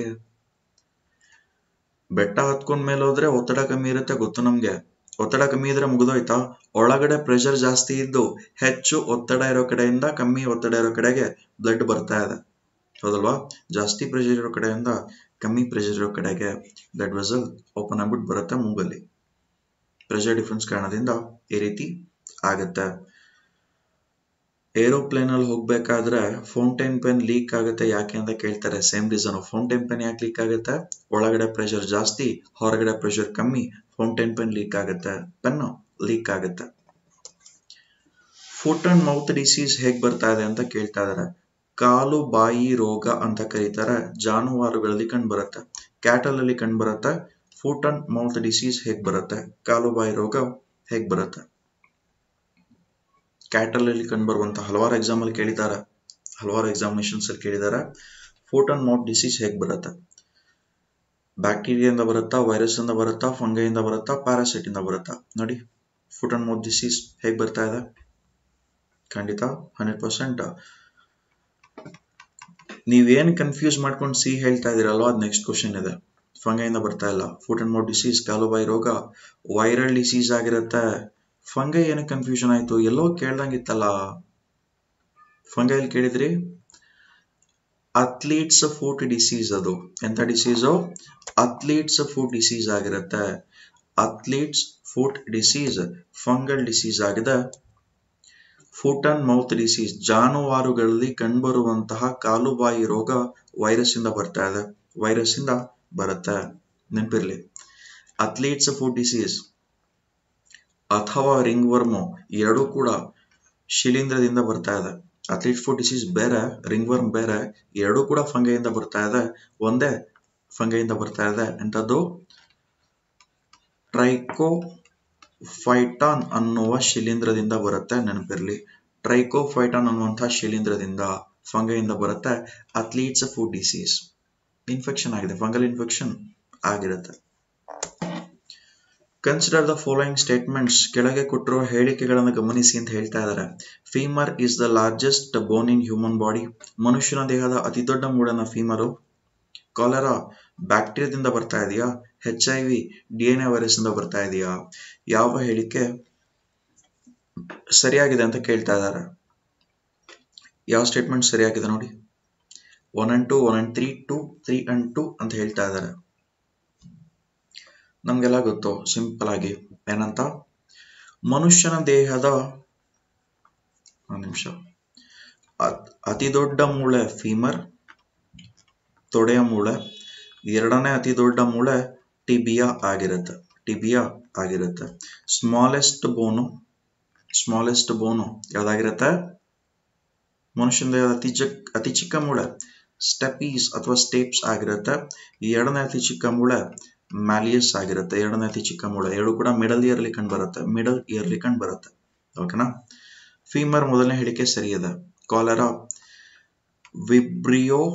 ಬೆಟ್ಟ ಹತ್ಕೊಂಡ್ ಮೇಲೆ ಹೋದ್ರೆ ಒತ್ತಡ ಕಮ್ಮಿ ಇರುತ್ತೆ ಗೊತ್ತು ನಮ್ಗೆ ಒತ್ತಡ ಕಮ್ಮಿ ಇದ್ರೆ ಮುಗಿದೋಯ್ತಾ ಒಳಗಡೆ ಪ್ರೆಷರ್ ಜಾಸ್ತಿ ಇದ್ದು ಹೆಚ್ಚು ಒತ್ತಡ ಇರೋ ಕಡೆಯಿಂದ ಕಮ್ಮಿ ಒತ್ತಡ ಇರೋ ಕಡೆಗೆ ಬ್ಲಡ್ ಬರ್ತಾ ಇದೆ ಹೌದಲ್ವಾ ಜಾಸ್ತಿ ಪ್ರೆಷರ್ ಇರೋ ಕಡೆಯಿಂದ ಕಮ್ಮಿ ಪ್ರೆಷರ್ ಇರೋ ಕಡೆಗೆ ಬ್ಲಡ್ ವೆಸಲ್ ಓಪನ್ ಆಗ್ಬಿಟ್ಟು ಬರುತ್ತೆ ಮೂಗಲ್ಲಿ ಪ್ರೆಷರ್ ಡಿಫ್ರೆನ್ಸ್ ಕಾರಣದಿಂದ ಈ ರೀತಿ ಆಗತ್ತೆ ಏರೋಪ್ಲೇನ್ ಅಲ್ಲಿ ಹೋಗ್ಬೇಕಾದ್ರೆ ಫೌಂಟೈನ್ ಪೆನ್ ಲೀಕ್ ಆಗುತ್ತೆ ಯಾಕೆ ಅಂತ ಕೇಳ್ತಾರೆ ಸೇಮ್ ರೀಸನ್ ಫೌಂಟೈನ್ ಪೆನ್ ಯಾಕೆ ಲೀಕ್ ಆಗುತ್ತೆ ಒಳಗಡೆ ಪ್ರೆಷರ್ ಜಾಸ್ತಿ ಹೊರಗಡೆ ಪ್ರೆಷರ್ ಕಮ್ಮಿ ಫೌಂಟೈನ್ ಪೆನ್ ಲೀಕ್ ಆಗುತ್ತೆ ಪೆನ್ ಲೀಕ್ ಆಗುತ್ತೆ ಫುಟ್ ಅಂಡ್ ಮೌತ್ ಡಿಸೀಸ್ ಹೇಗ್ ಬರ್ತಾ ಇದೆ ಅಂತ ಕೇಳ್ತಾ ಇದಾರೆ ಕಾಲು ಬಾಯಿ ರೋಗ ಅಂತ ಕರೀತಾರೆ ಜಾನುವಾರುಗಳಲ್ಲಿ ಕಂಡು ಬರುತ್ತೆ ಕ್ಯಾಟಲ್ ಅಲ್ಲಿ ಕಂಡು ಬರುತ್ತೆ ಫುಟ್ ಅಂಡ್ ಮೌತ್ ಡಿಸೀಸ್ ಹೇಗ್ ಬರುತ್ತೆ ಕಾಲು ಬಾಯಿ ರೋಗ ಹೇಗ್ ಬರುತ್ತೆ ಕ್ಯಾಟಲ್ ಅಲ್ಲಿ ಕಂಡು ಬರುವಂತ ಹಲವಾರು ಎಕ್ಸಾಮ್ ಅಲ್ಲಿ ಕೇಳಿದ್ದಾರೆ ಹಲವಾರು ಎಕ್ಸಾಮಿನೇಷನ್ಸ್ ಅಲ್ಲಿ ಕೇಳಿದ್ದಾರೆ ಫುಟ್ ಅಂಡ್ ಮೌತ್ ಡಿಸೀಸ್ ಹೇಗ್ ಬರುತ್ತೆ ಬ್ಯಾಕ್ಟೀರಿಯಿಂದ ಬರುತ್ತಾ ವೈರಸ್ ಇಂದ ಬರುತ್ತಾ ಫಂಗೈಯಿಂದ ಬರುತ್ತಾ ಪ್ಯಾರಾಸೈಟ್ ಇಂದ ಬರುತ್ತಾ ನೋಡಿ ಫುಟ್ ಅಂಡ್ ಮೌತ್ ಡಿಸೀಸ್ ಹೇಗ್ ಬರ್ತಾ ಇದೆ ಖಂಡಿತ ಹಂಡ್ರೆಡ್ ಪರ್ಸೆಂಟ್ ನೀವೇನ್ ಕನ್ಫ್ಯೂಸ್ ಮಾಡ್ಕೊಂಡು ಸಿ ಹೇಳ್ತಾ ಇದೀರಲ್ವಾ ಅದ್ ನೆಕ್ಸ್ಟ್ ಕ್ವಶನ್ ಇದೆ ಫಂಗೈಯಿಂದ ಬರ್ತಾ ಇಲ್ಲ ಫುಟ್ ಅಂಡ್ ಮೌತ್ ಡಿಸೀಸ್ ಕಾಲುಬಾಯಿ ರೋಗ ವೈರಲ್ ಡಿಸೀಸ್ ಆಗಿರುತ್ತೆ ಫಂಗೈ ಏನಕ್ಕೆ ಕನ್ಫ್ಯೂಷನ್ ಆಯ್ತು ಎಲ್ಲೋ ಕೇಳ್ದಂಗಿತ್ತಲ್ಲ ಫಂಗೈಲ್ ಕೇಳಿದ್ರಿ ಅಥ್ಲೀಟ್ಸ್ ಫುಟ್ ಡಿಸೀಸ್ ಅದು ಎಂತ ಡಿಸೀಸು ಅಥ್ಲೀಟ್ಸ್ ಫುಟ್ ಡಿಸೀಸ್ ಆಗಿರುತ್ತೆ athlete's foot disease fungal disease ಆಗಿದೆ ಫುಟ್ ಅಂಡ್ ಮೌತ್ ಡಿಸೀಸ್ ಜಾನುವಾರುಗಳಲ್ಲಿ ಕಂಡುಬರುವಂತಹ ಕಾಲುಬಾಯಿ ರೋಗ ವೈರಸ್ ಇಂದ ಬರ್ತಾ ಇದೆ ವೈರಸ್ ಇಂದ ಬರುತ್ತೆ ನೆನಪಿರ್ಲಿ ಅಥ್ಲೀಟ್ಸ್ ಫುಟ್ ಡಿಸೀಸ್ ಅಥವಾ ರಿಂಗ್ ವರ್ಮು ಎರಡೂ ಕೂಡ ಶಿಲೀಂಧ್ರದಿಂದ ಬರ್ತಾ ಇದೆ ಅಥ್ಲೀಟ್ ಫುಟ್ ಡಿಸೀಸ್ ಬೇರೆ ರಿಂಗ್ ವರ್ಮ್ ಬೇರೆ ಎರಡೂ ಕೂಡ ಫಂಗೈಯಿಂದ ಬರ್ತಾ ಇದೆ ಒಂದೇ ಫಂಗೈಯಿಂದ ಬರ್ತಾ ಇದೆ ಎಂಥದ್ದು ಟ್ರೈಕೋ ಫೈಟಾನ್ ಅನ್ನುವ ಶಿಲೀಂಧ್ರದಿಂದ ಬರುತ್ತೆ ನೆನಪಿರ್ಲಿ ಟ್ರೈಕೋಫೈಟಾನ್ ಅನ್ನುವಂತಹ ಶಿಲೀಂಧ್ರದಿಂದ ಫಂಗೈಯಿಂದ ಬರುತ್ತೆ ಅಥ್ಲೀಟ್ಸ್ ಫುಡ್ ಡಿಸೀಸ್ ಇನ್ಫೆಕ್ಷನ್ ಆಗಿದೆ ಫಂಗಲ್ ಇನ್ಫೆಕ್ಷನ್ ಆಗಿರುತ್ತೆ ಕನ್ಸಿಡರ್ ದ ಫಾಲೋಯಿಂಗ್ ಸ್ಟೇಟ್ಮೆಂಟ್ಸ್ ಕೆಳಗೆ ಕೊಟ್ಟಿರುವ ಹೇಳಿಕೆಗಳನ್ನು ಗಮನಿಸಿ ಅಂತ ಹೇಳ್ತಾ ಇದ್ದಾರೆ femur is the largest bone in human body ಮನುಷ್ಯನ ದೇಹದ ಅತಿ ದೊಡ್ಡ ಮೂಡನ ಫೀಮರು ಕಾಲರಾ ಬ್ಯಾಕ್ಟೀರಿಯಾದಿಂದ ಬರ್ತಾ ಇದೆಯಾ H I V D N A virus ಇಂದ ಬರ್ತಾ ಇದೆಯಾ ಯಾವ ಹೇಳಿಕೆ ಸರಿಯಾಗಿದೆ ಅಂತ ಕೇಳ್ತಾ ಇದ್ದಾರೆ ಯಾವ ಸ್ಟೇಟ್ಮೆಂಟ್ ಸರಿಯಾಗಿದೆ ನೋಡಿ one and two one and three two three and two ಅಂತ ಹೇಳ್ತಾ ಇದ್ದಾರೆ ನಮ್ಗೆಲ್ಲ ಗೊತ್ತು ಸಿಂಪಲ್ ಆಗಿ ಏನಂತ ಮನುಷ್ಯನ ದೇಹದ ಒಂದು ನಿಮಿಷ ಅತಿ ದೊಡ್ಡ ಮೂಳೆ ಫೀಮರ್ ತೊಡೆಯ ಮೂಳೆ ಎರಡನೇ ಅತಿ ದೊಡ್ಡ ಮೂಳೆ ಟಿಬಿಯಾ ಆಗಿರುತ್ತೆ ಟಿಬಿಯಾ ಆಗಿರುತ್ತೆ ಸ್ಮಾಲೆಸ್ಟ್ ಬೋನು ಸ್ಮಾಲೆಸ್ಟ್ ಬೋನು ಯಾವ್ದಾಗಿರುತ್ತೆ ಮನುಷ್ಯನ ದೇಹದ ಅತಿ ಚಿಕ್ಕ ಅತಿ ಚಿಕ್ಕ ಮೂಳೆ ಸ್ಟೆಪೀಸ್ ಅಥವಾ ಸ್ಟೇಪ್ಸ್ ಆಗಿರುತ್ತೆ ಎರಡನೇ ಅತಿ ಚಿಕ್ಕ ಮೂಳೆ ಮ್ಯಾಲಿಯಸ್ ಆಗಿರುತ್ತೆ ಎರಡನೇ ಅತಿ ಚಿಕ್ಕ ಮೂಳೆ ಎರಡು ಕೂಡ ಮಿಡಲ್ ಇಯರ್ಲಿ ಕಂಡು ಬರುತ್ತೆ ಮಿಡಲ್ ಇಯರ್ಲಿ ಕಂಡು ಬರುತ್ತೆ ಓಕೆನಾ ಫೀಮರ್ ಮೊದಲನೇ ಹೇಳಿಕೆ ಸರಿ ಇದೆ cholera vibrio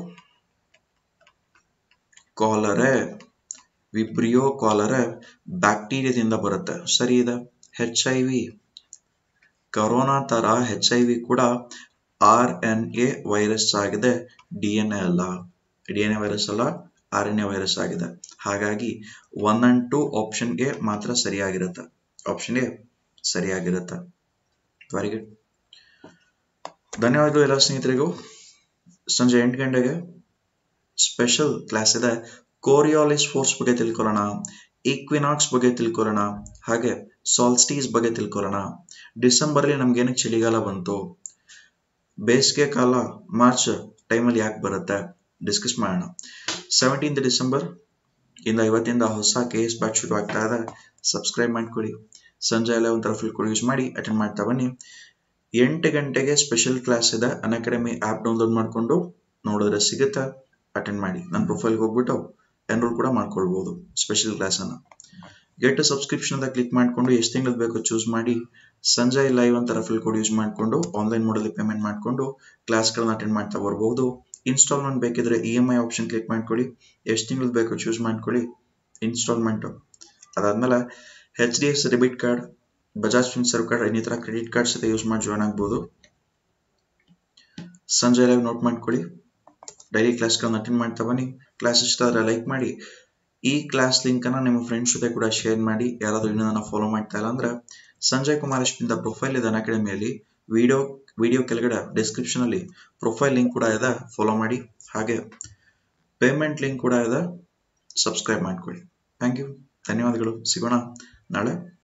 cholerae vibrio cholerae ಬ್ಯಾಕ್ಟೀರಿಯಾದಿಂದ ಬರುತ್ತೆ ಸರಿ ಇದೆ ಹೆಚ್ ಐ ವಿ ಕರೋನಾ ತರ ಹೆಚ್ ಐ ವಿ ಕೂಡ ಆರ್ ಎನ್ ಎ ವೈರಸ್ ಆಗಿದೆ ಡಿ ಎನ್ ಎ ಅಲ್ಲ ಡಿ ಎನ್ ಎ ವೈರಸ್ ಅಲ್ಲ ಆರ್ ಎನ್ ಎ ವೈರಸ್ ಆಗಿದೆ ಹಾಗಾಗಿ one and two option A ಮಾತ್ರ ಸರಿಯಾಗಿರುತ್ತೆ ಆಪ್ಷನ್ ಎ ಸರಿಯಾಗಿರುತ್ತೆ ವೆರಿ ಗುಡ್ ಧನ್ಯವಾದಗಳು ಎಲ್ಲ ಸ್ನೇಹಿತರಿಗೂ ಸಂಜೆ ಎಂಟು ಗಂಟೆಗೆ ಸ್ಪೆಷಲ್ ಕ್ಲಾಸ್ ಇದೆ ಕೋರಿಯಾಲಿಸ್ ಫೋರ್ಸ್ ಬಗ್ಗೆ ತಿಳ್ಕೊಳ್ಳೋಣ ಈಕ್ವಿನಾಕ್ಸ್ ಬಗ್ಗೆ ತಿಳ್ಕೊಳ್ಳೋಣ ಹಾಗೆ ಸಾಲ್ಸ್ಟೀಸ್ ಬಗ್ಗೆ ತಿಳ್ಕೊಳ್ಳೋಣ ಡಿಸೆಂಬರ್ಲಿ ನಮ್ಗೆ ಏನಕ್ಕೆ ಚಳಿಗಾಲ ಬಂತು ಬೇಸಿಗೆ ಕಾಲ ಮಾರ್ಚ್ ಟೈಮಲ್ಲಿ ಯಾಕೆ ಬರುತ್ತೆ ಡಿಸ್ಕಸ್ ಮಾಡೋಣ ಸೆವೆಂಟೀನ್ತ್ ಡಿಸೆಂಬರ್ ಇಂದ ಇವತ್ತಿಂದ ಹೊಸ ಕೆ ಎಸ್ ಬ್ಯಾಚ್ ಶುರು ಆಗ್ತಾ ಇದೆ ಸಬ್ಸ್ಕ್ರೈಬ್ ಮಾಡ್ಕೊಳ್ಳಿ ಸಂಜೆ ಎಲ್ಲ ಒಂಥರ ಫಿಲ್ ಕೋಡ್ ಯೂಸ್ ಮಾಡಿ ಅಟೆಂಡ್ ಮಾಡ್ತಾ ಬನ್ನಿ ಎಂಟು ಗಂಟೆಗೆ ಸ್ಪೆಷಲ್ ಕ್ಲಾಸ್ ಇದೆ ಅನ್ ಅಕಾಡೆಮಿ ಆ್ಯಪ್ ಡೌನ್ಲೋಡ್ ಮಾಡಿಕೊಂಡು ನೋಡಿದ್ರೆ ಸಿಗುತ್ತೆ ಅಟೆಂಡ್ ಮಾಡಿ ನನ್ನ ಪ್ರೊಫೈಲ್ಗೆ ಹೋಗ್ಬಿಟ್ಟು ಎನ್ರೋಲ್ ಕೂಡ ಮಾಡ್ಕೊಳ್ಬೋದು ಸ್ಪೆಷಲ್ ಕ್ಲಾಸನ್ನು ಗೆಟ್ ಸಬ್ಸ್ಕ್ರಿಪ್ಷನ್ ಅಂತ ಕ್ಲಿಕ್ ಮಾಡಿಕೊಂಡು ಎಷ್ಟು ತಿಂಗಳು ಬೇಕೋ ಚೂಸ್ ಮಾಡಿ ಸಂಜೆ ಲೈವ್ ಅಂತ ರಫಿಲ್ ಕೋಡ್ ಯೂಸ್ ಮಾಡಿಕೊಂಡು ಆನ್ಲೈನ್ ಮೋಡಲ್ಲಿ ಪೇಮೆಂಟ್ ಮಾಡಿಕೊಂಡು ಕ್ಲಾಸ್ಗಳನ್ನ ಅಟೆಂಡ್ ಮಾಡ್ತಾ ಬರ್ಬೋದು ಇನ್ಸ್ಟಾಲ್ಮೆಂಟ್ ಬೇಕಿದ್ರೆ E M I option click ಮಾಡ್ಕೊಳ್ಳಿ ಎಷ್ಟು ತಿಂಗಳು ಬೇಕೋ ಚೂಸ್ ಮಾಡ್ಕೊಳ್ಳಿ ಇನ್ಸ್ಟಾಲ್ಮೆಂಟು ಅದಾದ್ಮೇಲೆ H D F debit card Bajaj Finserv card ಇನ್ನಿತರ ಕ್ರೆಡಿಟ್ ಕಾರ್ಡ್ ಸಹ ಯೂಸ್ ಮಾಡಿ ಜಾಯ್ನ್ ಆಗ್ಬೋದು ಸಂಜೆ ಲೈವ್ ನೋಟ್ ಮಾಡ್ಕೊಳ್ಳಿ ಡೈಲಿ ಕ್ಲಾಸ್ಗಳನ್ನ ಅಟೆಂಡ್ ಮಾಡ್ತಾ ಬನ್ನಿ ಕ್ಲಾಸ್ ಇಷ್ಟ ಆದರೆ ಲೈಕ್ ಮಾಡಿ ಈ ಕ್ಲಾಸ್ ಲಿಂಕನ್ನು ನಿಮ್ಮ ಫ್ರೆಂಡ್ಸ್ ಜೊತೆ ಕೂಡ ಶೇರ್ ಮಾಡಿ ಯಾರಾದರೂ ಇನ್ನೂ ನನ್ನ ಫಾಲೋ ಮಾಡ್ತಾ ಇಲ್ಲ ಅಂದ್ರೆ ಸಂಜಯ್ ಕುಮಾರ್ ಎಷ್ಟಿಂದ ಪ್ರೊಫೈಲ್ ಇದೆ ಅಕಾಡೆಮಿಯಲ್ಲಿ ವಿಡಿಯೋ ವಿಡಿಯೋ ಕೆಳಗಡೆ ಡಿಸ್ಕ್ರಿಪ್ಷನ್ ಅಲ್ಲಿ ಪ್ರೊಫೈಲ್ ಲಿಂಕ್ ಕೂಡ ಇದೆ ಫಾಲೋ ಮಾಡಿ ಹಾಗೆ ಪೇಮೆಂಟ್ ಲಿಂಕ್ ಕೂಡ ಇದೆ ಸಬ್ಸ್ಕ್ರೈಬ್ ಮಾಡ್ಕೊಳ್ಳಿ ಥ್ಯಾಂಕ್ ಯು ಧನ್ಯವಾದಗಳು ಸಿಗೋಣ ನಾಳೆ